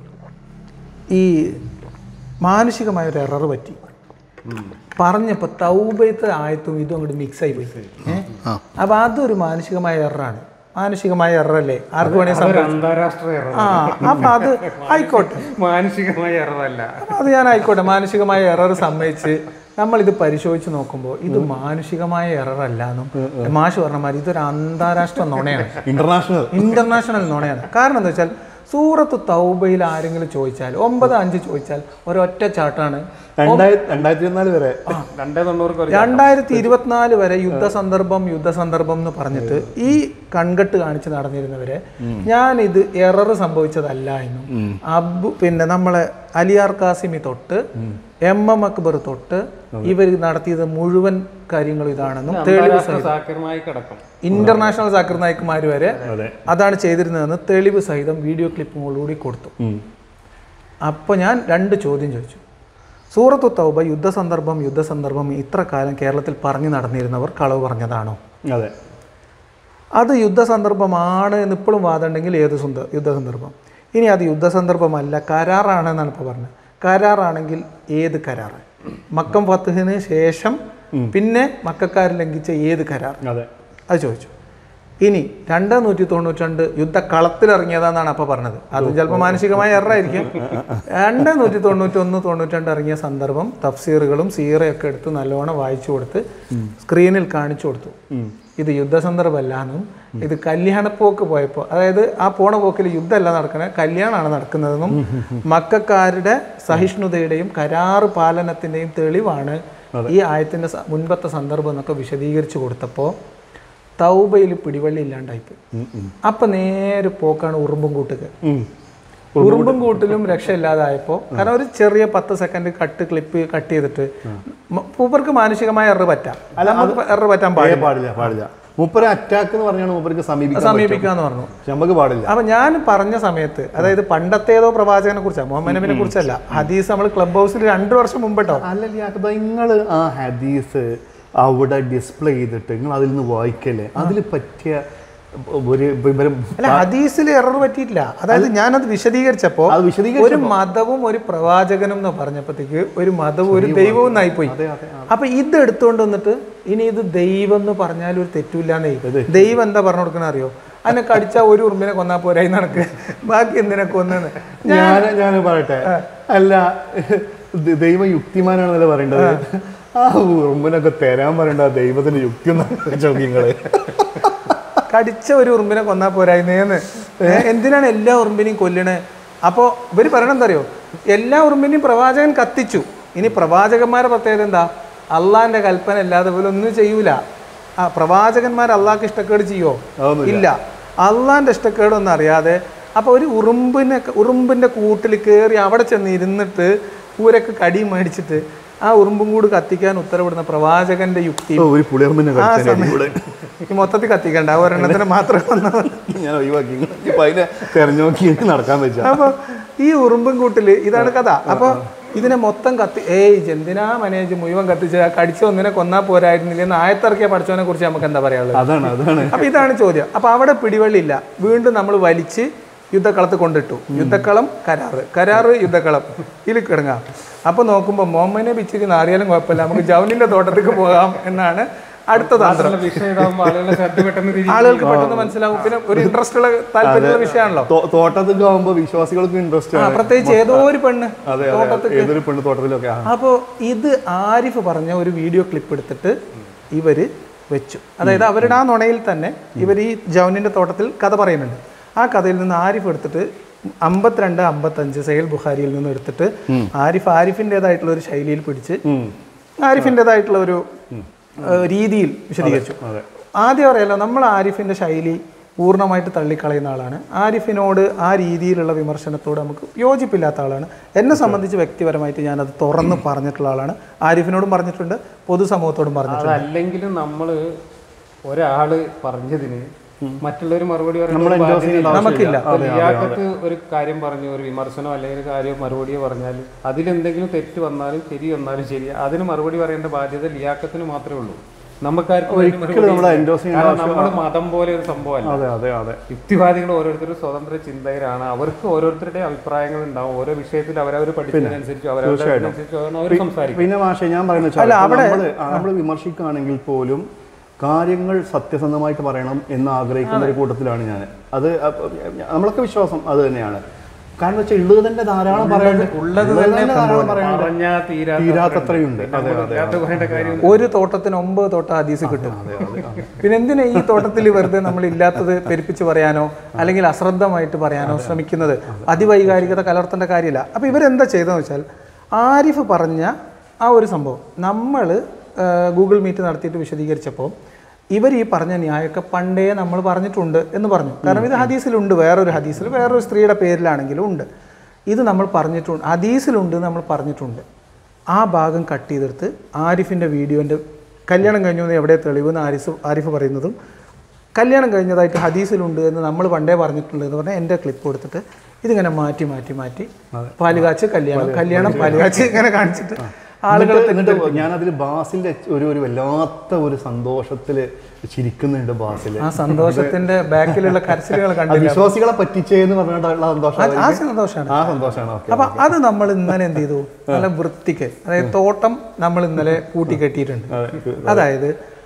ഈ മാനുഷികമായ ഒരു എറർ പറ്റി പറഞ്ഞപ്പോൾ തൗബയത്തെ ആയത്തും ഇതും അങ്ങോട്ട് മിക്സ് ആയി പോയി ഏഹ് അപ്പോൾ അതൊരു മാനുഷികമായ എററാണ് മാനുഷികമായ എററല്ലേ ആർക്ക് വേണേൽ അതൊരു അന്താരാഷ്ട്ര എറർ ആ അപ്പം അത് ആയിക്കോട്ടെ മാനസികമായ എററല്ല അപ്പൊ അത് ഞാൻ ആയിക്കോട്ടെ മാനുഷികമായ എറർ സമ്മതിച്ച് നമ്മളിത് പരിശോധിച്ച് നോക്കുമ്പോൾ ഇത് മാനുഷികമായ എറർ അല്ല എന്നും മാഷ് പറഞ്ഞ മാതിരി ഇതൊരു അന്താരാഷ്ട്ര നുണയാണ് ഇന്റർനാഷണൽ ഇന്റർനാഷണൽ നുണയാണ് കാരണം എന്താ വെച്ചാൽ സൂറത്ത് തൗബയിൽ ആരെങ്കിലും ചോദിച്ചാൽ ഒമ്പത് അഞ്ച് ചോദിച്ചാൽ ഒരൊറ്റ ചാട്ടാണ് രണ്ടായിരത്തി രണ്ടായിരത്തി ഇരുപത്തിനാല് വരെ രണ്ടേ തൊണ്ണൂറ് ഒരു രണ്ടായിരത്തി ഇരുപത്തിനാല് വരെ യുദ്ധസന്ദർഭം യുദ്ധസന്ദർഭം എന്ന് പറഞ്ഞിട്ട് ഈ കൺകെട്ട് കാണിച്ച് നടന്നിരുന്നവരെ ഞാൻ ഇത് എറർ സംഭവിച്ചതല്ല എന്നും അബു പിന്നെ നമ്മളെ അലിയാർ കാസിമി തൊട്ട് എം എം അക്ബർ തൊട്ട് ഇവർ നടത്തിയത് മുഴുവൻ കാര്യങ്ങളും ഇതാണെന്നും തെളിവ് അന്താരാഷ്ട്ര സാക്കർമായി കിടക്കും ഇന്റർനാഷണൽ സാക്കർ നായിക്കുമാർ വരെ അതെ അതാണ് ചെയ്തിരുന്നതെന്ന് തെളിവ് സഹിതം വീഡിയോ ക്ലിപ്പുകളോടി കൊടുത്തു അപ്പോൾ ഞാൻ രണ്ട് ചോദ്യം ചോദിച്ചു സൂറത്തു തൗബ യുദ്ധസന്ദർഭം യുദ്ധസന്ദർഭം ഇത്ര കാലം കേരളത്തിൽ പറഞ്ഞു നടന്നിരുന്നവർ കളവ് പറഞ്ഞതാണോ അതെ അത് യുദ്ധസന്ദർഭമാണ് എന്ന് ഇപ്പോഴും വാദമുണ്ടെങ്കിൽ ഏത് സുന്ദ യുദ്ധസന്ദർഭം ഇനി അത് യുദ്ധസന്ദർഭമല്ല കരാറാണ് എന്നാണ് ഇപ്പോൾ പറഞ്ഞത് കരാറാണെങ്കിൽ ഏത് കരാർ മക്കം ഫത്തുഹിന് ശേഷം പിന്നെ മക്കാർ ലംഘിച്ച ഏത് കരാർ അതെ അത് ചോദിച്ചു ഇനി രണ്ട് നൂറ്റി തൊണ്ണൂറ്റിരണ്ട് യുദ്ധ കളത്തിലിറങ്ങിയതാന്നാണ് അപ്പോൾ പറഞ്ഞത് അതും ചിലപ്പോൾ മാനസികമായ എറായിരിക്കും രണ്ട് നൂറ്റി തൊണ്ണൂറ്റി ഒന്ന് തൊണ്ണൂറ്റിരണ്ട് ഇറങ്ങിയ സന്ദർഭം തഫ്സീറുകളും സീറയൊക്കെ എടുത്ത് നല്ലോണം വായിച്ചു കൊടുത്ത് സ്ക്രീനിൽ കാണിച്ചു കൊടുത്തു ഇത് യുദ്ധസന്ദർഭമല്ല എന്നും ഇത് കല്യാണപ്പോക്ക് പോയപ്പോൾ അതായത് ആ പോണ പോക്കിൽ യുദ്ധമല്ല നടക്കുന്നത് കല്യാണമാണ് നടക്കുന്നതെന്നും മക്കാരുടെ സഹിഷ്ണുതയുടെയും കരാറ് പാലനത്തിൻ്റെയും തെളിവാണ് ഈ ആയത്തിൻ്റെ സ- മുൻപത്തെ സന്ദർഭം എന്നൊക്കെ വിശദീകരിച്ചു കൊടുത്തപ്പോൾ തൗബയിൽ പിടിവള്ളി ഇല്ലാണ്ടായിപ്പോയി അപ്പം നേരെ പോക്കാണ് ഉറുമ്പും കൂട്ടുക ഉം. ഉറുമ്പും കൂട്ടിലും രക്ഷയില്ലാതായപ്പോൾ കാരണം ഒരു ചെറിയ പത്ത് സെക്കൻഡ് കട്ട് ക്ലിപ്പ് കട്ട് ചെയ്തിട്ട് മ- മൂപ്പർക്ക് മാനസികമായ എറർ പറ്റാം നമുക്ക് എറർ പറ്റാൻ ഏ, പാടില്ല പാടില്ല പാടില്ല മൂപ്പര് അറ്റാക്ക് എന്ന് പറഞ്ഞാണ് മൂപ്പർക്ക് സമീപിക്കാൻ പറ്റും. സമീപിക്കാന്ന് പറഞ്ഞു പക്ഷെ നമുക്ക് പാടില്ല അപ്പൊ ഞാൻ പറഞ്ഞ സമയത്ത് അതായത് പണ്ടത്തേതോ പ്രവാചകനെ കുറിച്ചാണ് മുഹമ്മദ് നബിനെ കുറിച്ചല്ല ഹദീസ് നമ്മൾ ക്ലബ് ഹൗസിൽ രണ്ടു വർഷം മുമ്പട്ടോ അല്ലല്ല നിങ്ങൾ ആ ഹദീസ് അവിടെ ഡിസ്പ്ലേ ചെയ്തിട്ട് നിങ്ങൾ അതിൽ നിന്ന് വായിക്കല്ലേ അതിൽ പറ്റിയ ഒരു വിവരം അല്ല ഹദീസിൽ എറർ പറ്റിയിട്ടില്ല അതായത് ഞാനത് വിശദീകരിച്ചപ്പോ അത് വിശദീകരിച്ചപ്പോ- ഒരു മതവും ഒരു പ്രവാചകനും എന്ന് പറഞ്ഞപ്പോഴത്തേക്ക് ഒരു മതവും ഒരു ദൈവവും എന്നായിപ്പോയി അതെ അതെ അപ്പൊ ഇത് എടുത്തുകൊണ്ട് വന്നിട്ട് ഇനി ഇത് ദൈവം എന്ന് പറഞ്ഞാൽ ഒരു തെറ്റില്ലാന്നേ ദൈവം എന്താ പറഞ്ഞു കൊടുക്കണ അറിയോ അതിനെ കടിച്ച ഒരു ഉറുമ്പിനെ കൊന്നാ പോരായി നടക്ക് ബാക്കി എന്തിനെ കൊന്നെന്ന് ഞാൻ ഞാൻ പറയട്ടെ അല്ല ദ- ദൈവം യുക്തിമാനാണെന്നല്ലേ പറയേണ്ടത് ആ ഉറുമ്പിനൊക്കെ തരാൻ പറയേണ്ട ആ ദൈവത്തിന്റെ യുക്തി എന്നാണ് ചോദ്യങ്ങള് കടിച്ച ഒരു ഉറുമ്പിനെ കൊന്നാ പോരായിരുന്നേന്ന് ഏ, എന്തിനാണ് എല്ലാ ഉറുമ്പിനെയും കൊല്ലണേ അപ്പോൾ ഇവർ പറയണ എന്താ അറിയോ എല്ലാ ഉറുമ്പിനെയും പ്രവാചകൻ കത്തിച്ചു ഇനി പ്രവാചകന്മാരുടെ പ്രത്യേകത എന്താ അള്ളാന്റെ കൽപ്പന അല്ലാതെ പോലെ ഒന്നും ചെയ്യൂല ആ പ്രവാചകന്മാർ അള്ളാഹ്ക്ക് ഇഷ്ടക്കേട് ചെയ്യോ അതൊന്നുമില്ല. ഇല്ല അള്ളാന്റെ ഇഷ്ടക്കേടൊന്നും അറിയാതെ അപ്പോൾ ഒരു ഉറുമ്പിനെ ഉറുമ്പിന്റെ കൂട്ടിൽ കയറി അവിടെ ചെന്ന് ഇരുന്നിട്ട് ഊരൊക്കെ കടി മേടിച്ചിട്ട് ആ ഉറുമ്പും കൂട് കത്തിക്കാൻ ഉത്തരവിടുന്ന പ്രവാചകന്റെ യുക്തി ഓ, ഒരു പുളിയർമ്പിനെ ആ കടിച്ചതിന്റെ അടികൂടെ ഈ മൊത്തത്തിൽ കത്തിക്കണ്ട ആ ഒരെണ്ണത്തിന് മാത്രം വന്നാൽ മതി. ഞാൻ ഒഴിവാക്കി ഇപ്പൊ അതിനെ തെരഞ്ഞു നോക്കി എനിക്ക് നടക്കാൻ വെച്ചാ അപ്പൊ ഈ ഉറുമ്പും കൂട്ടില് ഇതാണ് കഥ അപ്പൊ ഇതിനെ മൊത്തം കത്തി ഏയ് എന്തിനാ മനേജ് മുഴുവൻ കത്തിച്ച് ആ കടിച്ച ഒന്നിനെ കൊന്നാ പോരായിരുന്നില്ല എന്ന് ആയത്തിറക്കിയ പഠിച്ചവനെ കുറിച്ച് നമുക്ക് എന്താ പറയാനുള്ളത് അതാണ് അതാണ് അപ്പൊ ഇതാണ് ചോദ്യം അപ്പൊ അവിടെ പിടിവള്ളിയില്ല വീണ്ടും നമ്മൾ വലിച്ച് യുദ്ധക്കളത്ത് കൊണ്ടിട്ടു യുദ്ധക്കളം കരാറ് കരാറ് യുദ്ധക്കളം ഇതിൽ കിടങ്ങാം അപ്പൊ നോക്കുമ്പോൾ മോമനെ പിച്ചിരി നാറിയാലും കുഴപ്പമില്ല നമുക്ക് ജൗനിന്റെ തോട്ടത്തേക്ക് പോകാം എന്നാണ് അടുത്ത തന്ത്രം മാത്രമല്ല വിഷയം ഇതാകുമ്പോൾ ആളുകളുടെ ശ്രദ്ധ പെട്ടെന്ന് തിരിയും. ആളുകൾക്ക് പെട്ടെന്ന് മനസ്സിലാവും പിന്നെ ഒരു ഇൻട്രസ്റ്റ് ഉള്ള താല്പര്യമുള്ള വിഷയമാണല്ലോ തോ- തോട്ടത്തൊക്കെ ആവുമ്പോ വിശ്വാസികൾക്ക് ഇൻട്രസ്റ്റ് ആ ആണ് പ്രത്യേകിച്ച് ഏതോ ഒരു പെണ്ണ് അതെ അതെ ഏതൊരു പെണ്ണ് തോട്ടത്തിലൊക്കെ ആ അപ്പോൾ ഇത് ആരിഫ് പറഞ്ഞ ഒരു വീഡിയോ ക്ലിപ്പ് എടുത്തിട്ട് ഇവര് വെച്ചു അതായത് അവരുടെ ആ നുണയിൽ തന്നെ ഇവർ ഈ ജൗനിന്റെ തോട്ടത്തിൽ കഥ പറയുന്നുണ്ട് ആ കഥയിൽ നിന്ന് ആരിഫ് എടുത്തിട്ട് അമ്പത്തിരണ്ട് അമ്പത്തഞ്ച് സൈൽ ബുഖാരിയിൽ നിന്ന് എടുത്തിട്ട് ആരിഫ് ആരിഫിൻ്റെതായിട്ടുള്ള ഒരു ശൈലിയിൽ പിടിച്ച് ആരിഫിൻ്റെതായിട്ടുള്ള ഒരു ഏഹ്, രീതിയിൽ വിശദീകരിച്ചു ആദ്യം അറിയാലോ നമ്മൾ ആരിഫിന്റെ ശൈലി പൂർണ്ണമായിട്ട് തള്ളിക്കളയുന്ന ആളാണ് ആരിഫിനോട് ആ രീതിയിലുള്ള വിമർശനത്തോട് നമുക്ക് യോജിപ്പില്ലാത്ത ആളാണ് എന്നെ സംബന്ധിച്ച് വ്യക്തിപരമായിട്ട് ഞാനത് തുറന്ന് പറഞ്ഞിട്ടുള്ള ആളാണ് ആരിഫിനോടും പറഞ്ഞിട്ടുണ്ട് പൊതുസമൂഹത്തോടും പറഞ്ഞിട്ടുണ്ട് അതല്ലെങ്കിലും നമ്മൾ ഒരാള് പറഞ്ഞതിന് മറ്റുള്ളവർ മറുപടി നമ്മളെ പറയുന്നത് endorse ചെയ്യേണ്ട നമുക്കില്ല. ഇയാൾക്ക് ഒരു കാര്യം പറഞ്ഞു ഒരു വിമർശനം അല്ലെങ്കിൽ ഒരു കാര്യം മറുപടിയോ പറഞ്ഞാൽ അതിലെന്തെങ്കിലും തെറ്റ് വന്നാലും ശരി വന്നാലും ശരി അതിന് മറുപടി പറയേണ്ട ബാധ്യത ലിയാക്കത്തിന് മാത്രമേ ഉള്ളൂ നമുക്കാർക്കും അതിന് മറുപടി ഒരിക്കലും നമ്മളെ endorse ചെയ്യേണ്ട കാരണം നമ്മൾ മതം പോലെ ഒരു സംഭവമല്ല അതെ അതെ അതെ യുക്തിവാദികൾ ഓരോരുത്തരും സ്വതന്ത്ര ചിന്തകരാണ് അവർക്ക് ഓരോരുത്തരുടെ അഭിപ്രായങ്ങൾ ഉണ്ടാവും ഓരോ വിഷയത്തിൽ അവരവർ പഠിച്ചതിനനുസരിച്ച് അവരവരനുസരിച്ച് അവർ സംസാരിക്കും പിന്നെ മാഷെ ഞാൻ പറയുന്നത് നമ്മൾ നമ്മൾ വിമർശിക്കുകയാണെങ്കിൽ പോലും കാര്യങ്ങൾ സത്യസന്ധമായിട്ട് പറയണം എന്ന് ആഗ്രഹിക്കുന്ന ഒരു കൂട്ടത്തിലാണ് ഞാൻ അത് അപ്പ- നമ്മളൊക്കെ വിശ്വാസം അത് തന്നെയാണ് കാരണം വെച്ചാൽ ഉള്ളത് തന്നെ ധാരാളം പറയാനുണ്ട് ഉള്ളത് ഉള്ളത് തന്നെ ധാരാളം പറയാനുണ്ട് പറഞ്ഞാൽ തീരാത്ത തീരാത്തത്രയുണ്ട് അതെ അതെ ഇല്ലാത്ത പറയേണ്ട കാര്യം ഒരു തോട്ടത്തിന് ഒമ്പത് തോട്ടം ഹദീസ് കിട്ടും പിന്നെ എന്തിനാ ഈ തോട്ടത്തിൽ വെറുതെ നമ്മൾ ഇല്ലാത്തത് പെരുപ്പിച്ച് പറയാനോ അല്ലെങ്കിൽ അശ്രദ്ധമായിട്ട് പറയാനോ ശ്രമിക്കുന്നത് അതിവൈകാരികത കലർത്തേണ്ട കാര്യമില്ല അപ്പോൾ ഇവരെന്താ ചെയ്തതെന്ന് വെച്ചാൽ ആരിഫ് പറഞ്ഞ ആ ഒരു സംഭവം നമ്മൾ ഗൂഗിൾ മീറ്റ് നടത്തിയിട്ട് വിശദീകരിച്ചപ്പോൾ ഇവർ ഈ പറഞ്ഞ ന്യായമൊക്കെ പണ്ടേ നമ്മൾ പറഞ്ഞിട്ടുണ്ട് എന്ന് പറഞ്ഞു കാരണം ഇത് ഹദീസിലുണ്ട് വേറൊരു ഹദീസിൽ വേറൊരു സ്ത്രീയുടെ പേരിലാണെങ്കിലും ഉണ്ട് ഇത് നമ്മൾ പറഞ്ഞിട്ടുണ്ട് ഹദീസിലുണ്ട് എന്ന് നമ്മൾ പറഞ്ഞിട്ടുണ്ട് ആ ഭാഗം കട്ട് ചെയ്തെടുത്ത് ആരിഫിൻ്റെ വീഡിയോൻ്റെ കല്യാണം കഴിഞ്ഞു എന്ന് എവിടെ തെളിവ് എന്ന് ആരിഫ് ആരിഫ് പറയുന്നതും കല്യാണം കഴിഞ്ഞതായിട്ട് ഹദീസിലുണ്ട് എന്ന് നമ്മൾ പണ്ടേ പറഞ്ഞിട്ടുണ്ട് എന്ന് പറഞ്ഞാൽ എൻ്റെ ക്ലിപ്പ് കൊടുത്തിട്ട് ഇതിങ്ങനെ മാറ്റി മാറ്റി മാറ്റി പാലുകാച്ച് കല്യാണം കല്യാണം പാലുകാച്ച് ഇങ്ങനെ കാണിച്ചിട്ട് ആളുകൾ എന്നിട്ട് ഞാൻ അതിൽ ബാസിന്റെ ഒരു ഒരു വല്ലാത്ത ഒരു സന്തോഷത്തില് ചിരിക്കുന്നുണ്ട് ബാസിൽ ആ സന്തോഷത്തിന്റെ ബാക്കിലുള്ള കരച്ചിലുകൾ ആ കണ്ടില്ല വിശ്വാസികളെ പറ്റിച്ചേന്ന് പറഞ്ഞിട്ടുള്ള സന്തോഷം ആ സന്തോഷമാണ് ആ സന്തോഷമാണ് ഓക്കെ അപ്പൊ അത് നമ്മൾ ഇന്നലെ എന്ത് ചെയ്തു നല്ല വൃത്തിക്ക് അതായത് തോട്ടം നമ്മൾ ഇന്നലെ കൂട്ടി കെട്ടിയിട്ടുണ്ട് അതായത്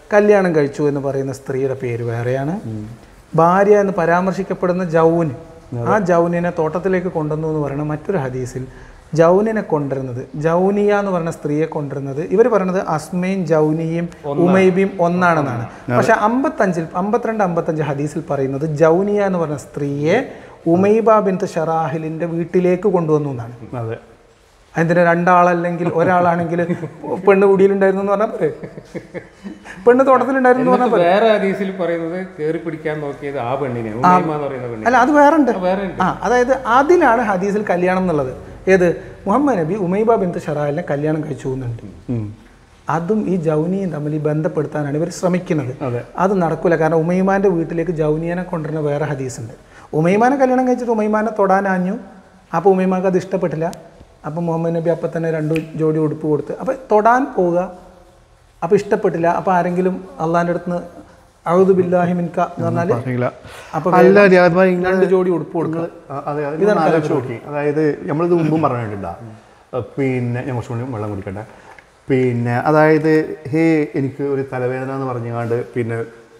കല്യാണം കഴിച്ചു എന്ന് പറയുന്ന സ്ത്രീയുടെ പേര് വേറെയാണ് ഭാര്യ എന്ന് പരാമർശിക്കപ്പെടുന്ന ജൗൻ ആ ജൗനിനെ തോട്ടത്തിലേക്ക് കൊണ്ടുവന്നു എന്ന് പറയുന്ന മറ്റൊരു ഹദീസിൽ ജൗനിനെ കൊണ്ടുവരുന്നത് ജൗനിയ എന്ന് പറയുന്ന സ്ത്രീയെ കൊണ്ടുവരുന്നത് ഇവർ പറയുന്നത് അസ്മയും ജൗനിയും ഉമൈബിയും ഒന്നാണെന്നാണ് പക്ഷെ അമ്പത്തഞ്ചിൽ അമ്പത്തിരണ്ട് അമ്പത്തഞ്ച് ഹദീസിൽ പറയുന്നത് ജൗനിയ എന്ന് പറഞ്ഞ സ്ത്രീയെ ഉമൈബ ബിൻത്ത് ഷറാഹിലിന്റെ വീട്ടിലേക്ക് കൊണ്ടുവന്നു എന്നാണ് അതെ അതിന് രണ്ടാളല്ലെങ്കിൽ ഒരാളാണെങ്കിൽ പെണ്ണ് കുടിയിലുണ്ടായിരുന്നു എന്ന് പറഞ്ഞാൽ പോരെ പെണ്ണ് തോട്ടത്തിലുണ്ടായിരുന്നു എന്ന് പറഞ്ഞാൽ എന്നിട്ട് വേറെ ഹദീസിൽ പറയുന്നത് കയറി പിടിക്കാൻ നോക്കിയത് ആ പെണ്ണിനെ ഉമ്മ എന്ന് പറയുന്ന പെണ്ണിനെ അല്ല അത് വേറെ ഉണ്ട് വേറെ ഉണ്ട് ആ അതായത് അതിലാണ് ഹദീസിൽ കല്യാണം എന്നുള്ളത് ഏത് മുഹമ്മദ് നബി ഉമൈബ ബിന്ത് ഷറാലിനെ കല്യാണം കഴിച്ചു എന്നുണ്ട് ഉം. അതും ഈ ജൗനിയും തമ്മിൽ ഈ ബന്ധപ്പെടുത്താനാണ് ഇവർ ശ്രമിക്കുന്നത് അതെ. അത് നടക്കില്ല കാരണം ഉമൈമാന്റെ വീട്ടിലേക്ക് ജൗനിയനെ കൊണ്ടുവരുന്ന വേറെ ഹദീസ് ഉണ്ട് ഉമൈമാനെ കല്യാണം കഴിച്ചിട്ട് ഉമൈമാനെ തൊടാനാഞ്ഞു അപ്പോൾ ഉമൈമാക്ക് അത് ഇഷ്ടപ്പെട്ടില്ല അപ്പം മുഹമ്മദ് നബി അപ്പം തന്നെ രണ്ടു ജോഡി ഉടുപ്പ് കൊടുത്ത് അപ്പോൾ തൊടാൻ പോവുക അപ്പോൾ ഇഷ്ടപ്പെട്ടില്ല അപ്പോൾ ആരെങ്കിലും അള്ളാൻ്റെ അടുത്ത് നിന്ന് അഴുതു ബില്ലാഹി മിൻക എന്ന് പറഞ്ഞാൽ അറിയില്ല അപ്പോൾ അല്ല റിയാദ് ഭായ് ഇങ്ങള് രണ്ട് ജോഡി ഉടുപ്പ് കൊടുക്കുക ആ, അതെ അത് ഞാൻ ആലോചിച്ച് നോക്കി അതായത് നമ്മളിത് മുമ്പും പറഞ്ഞിട്ടുണ്ടാ പിന്നെ ഞാൻ കുറച്ചുകൂടി വെള്ളം കുടിക്കട്ടെ പിന്നെ അതായത് ഹേ എനിക്ക് ഒരു തലവേദന എന്ന് പറഞ്ഞുകൊണ്ട് പിന്നെ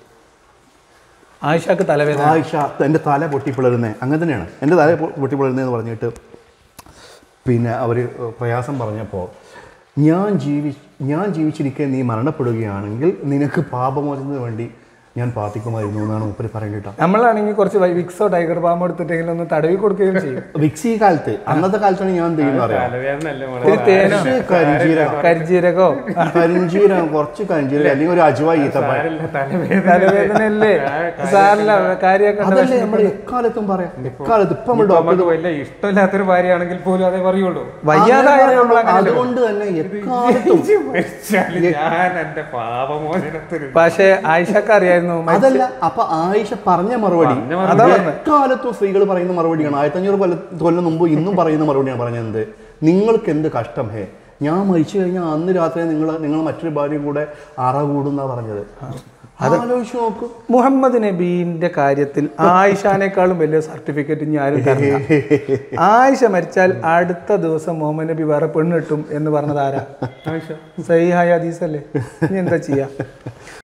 ആയിഷക്ക് തലവേദന ആയിഷ എൻ്റെ തല പൊട്ടിപ്പിളരുന്നേ അങ്ങനെ തന്നെയാണ് എൻ്റെ തല പൊ- പൊട്ടിപ്പിളരുന്നതെന്ന് പറഞ്ഞിട്ട് പിന്നെ അവർ പ്രയാസം പറഞ്ഞപ്പോൾ ഞാൻ ജീവി ഞാൻ ജീവിച്ചിരിക്കെ നീ മരണപ്പെടുകയാണെങ്കിൽ നിനക്ക് പാപമോചനത്തിന് വേണ്ടി ഞാൻ പ്രാർത്ഥിക്കുമായിരുന്നു എന്നാണ് മൂപ്പര് പറയേണ്ടിട്ടോ നമ്മളാണെങ്കിൽ കുറച്ച് വൈ- വിക്സോ ടൈഗർ ബാം എടുത്തിട്ടെങ്കിലും ഒന്ന് തടവി കൊടുക്കുകയും ചെയ്യും വിക്സി കാലത്ത് അന്നത്തെ കാലത്താണ് ഞാൻ ചെയ്യുന്നത് അറിയാം തലവേദന അല്ലേ മോളെ ഒരു തേനോ കുറച്ച് കരിഞ്ചീരകം കരിജീരകോ കരിഞ്ചീരകം കുറച്ച് കരിഞ്ചീരകം അല്ലെങ്കിൽ ഒരു അജുവ ഈത്തപ്പഴം സാരമില്ല, തലവേദന തലവേദനയല്ലേ സാറില്ല കാര്യമാക്കണ്ട അതല്ലേ നമ്മൾ എക്കാലത്തും പറയാം എക്കാലത്ത് ഇപ്പൊ നമ്മൾ ഇപ്പൊ ഡോക്ടർ നമുക്ക് വലിയ ഇഷ്ടമില്ലാത്തൊരു ഭാര്യയാണെങ്കിൽ പോലും അതേ പറയുള്ളൂ വയ്യാതായ നമ്മൾ അതുകൊണ്ട് തന്നെ എക്കാലത്തും മരിച്ചാല് ഞാൻ എന്റെ പാപമോചനത്തിന് പക്ഷേ ആയിഷക്ക് അറിയായിരുന്നു മരിച്ച- അതല്ല അപ്പൊ ആയിഷ പറഞ്ഞ മറുപടി അതാ പറഞ്ഞത്. എക്കാലത്തും സ്ത്രീകൾ പറയുന്ന മറുപടിയാണ് ആയിരത്തി അഞ്ഞൂറ് കൊല്ല കൊല്ലം മുമ്പ് ഇന്നും പറയുന്ന മറുപടിയാണ് പറഞ്ഞത് നിങ്ങൾക്ക് എന്ത് കഷ്ടം ഹേ ഞാൻ മരിച്ചു കഴിഞ്ഞാൽ അന്ന് രാത്രി നിങ്ങൾ നിങ്ങൾ മറ്റൊരു ഭാര്യയും കൂടെ അറ കൂടുന്നാ പറഞ്ഞത് ആലോചിച്ച് നോക്കൂ മുഹമ്മദ് നബീന്റെ കാര്യത്തിൽ ആയിഷാനേക്കാളും വലിയ സർട്ടിഫിക്കറ്റ് ഇനി ആരും തരില്ല ആയിഷ മരിച്ചാൽ അടുത്ത ദിവസം മുഹമ്മദ് നബി വേറെ പെണ്ണ് കിട്ടും എന്ന് പറഞ്ഞത് ആരാ സഹിഹായ ഹദീസല്ലേ ഇനി എന്താ ചെയ്യാ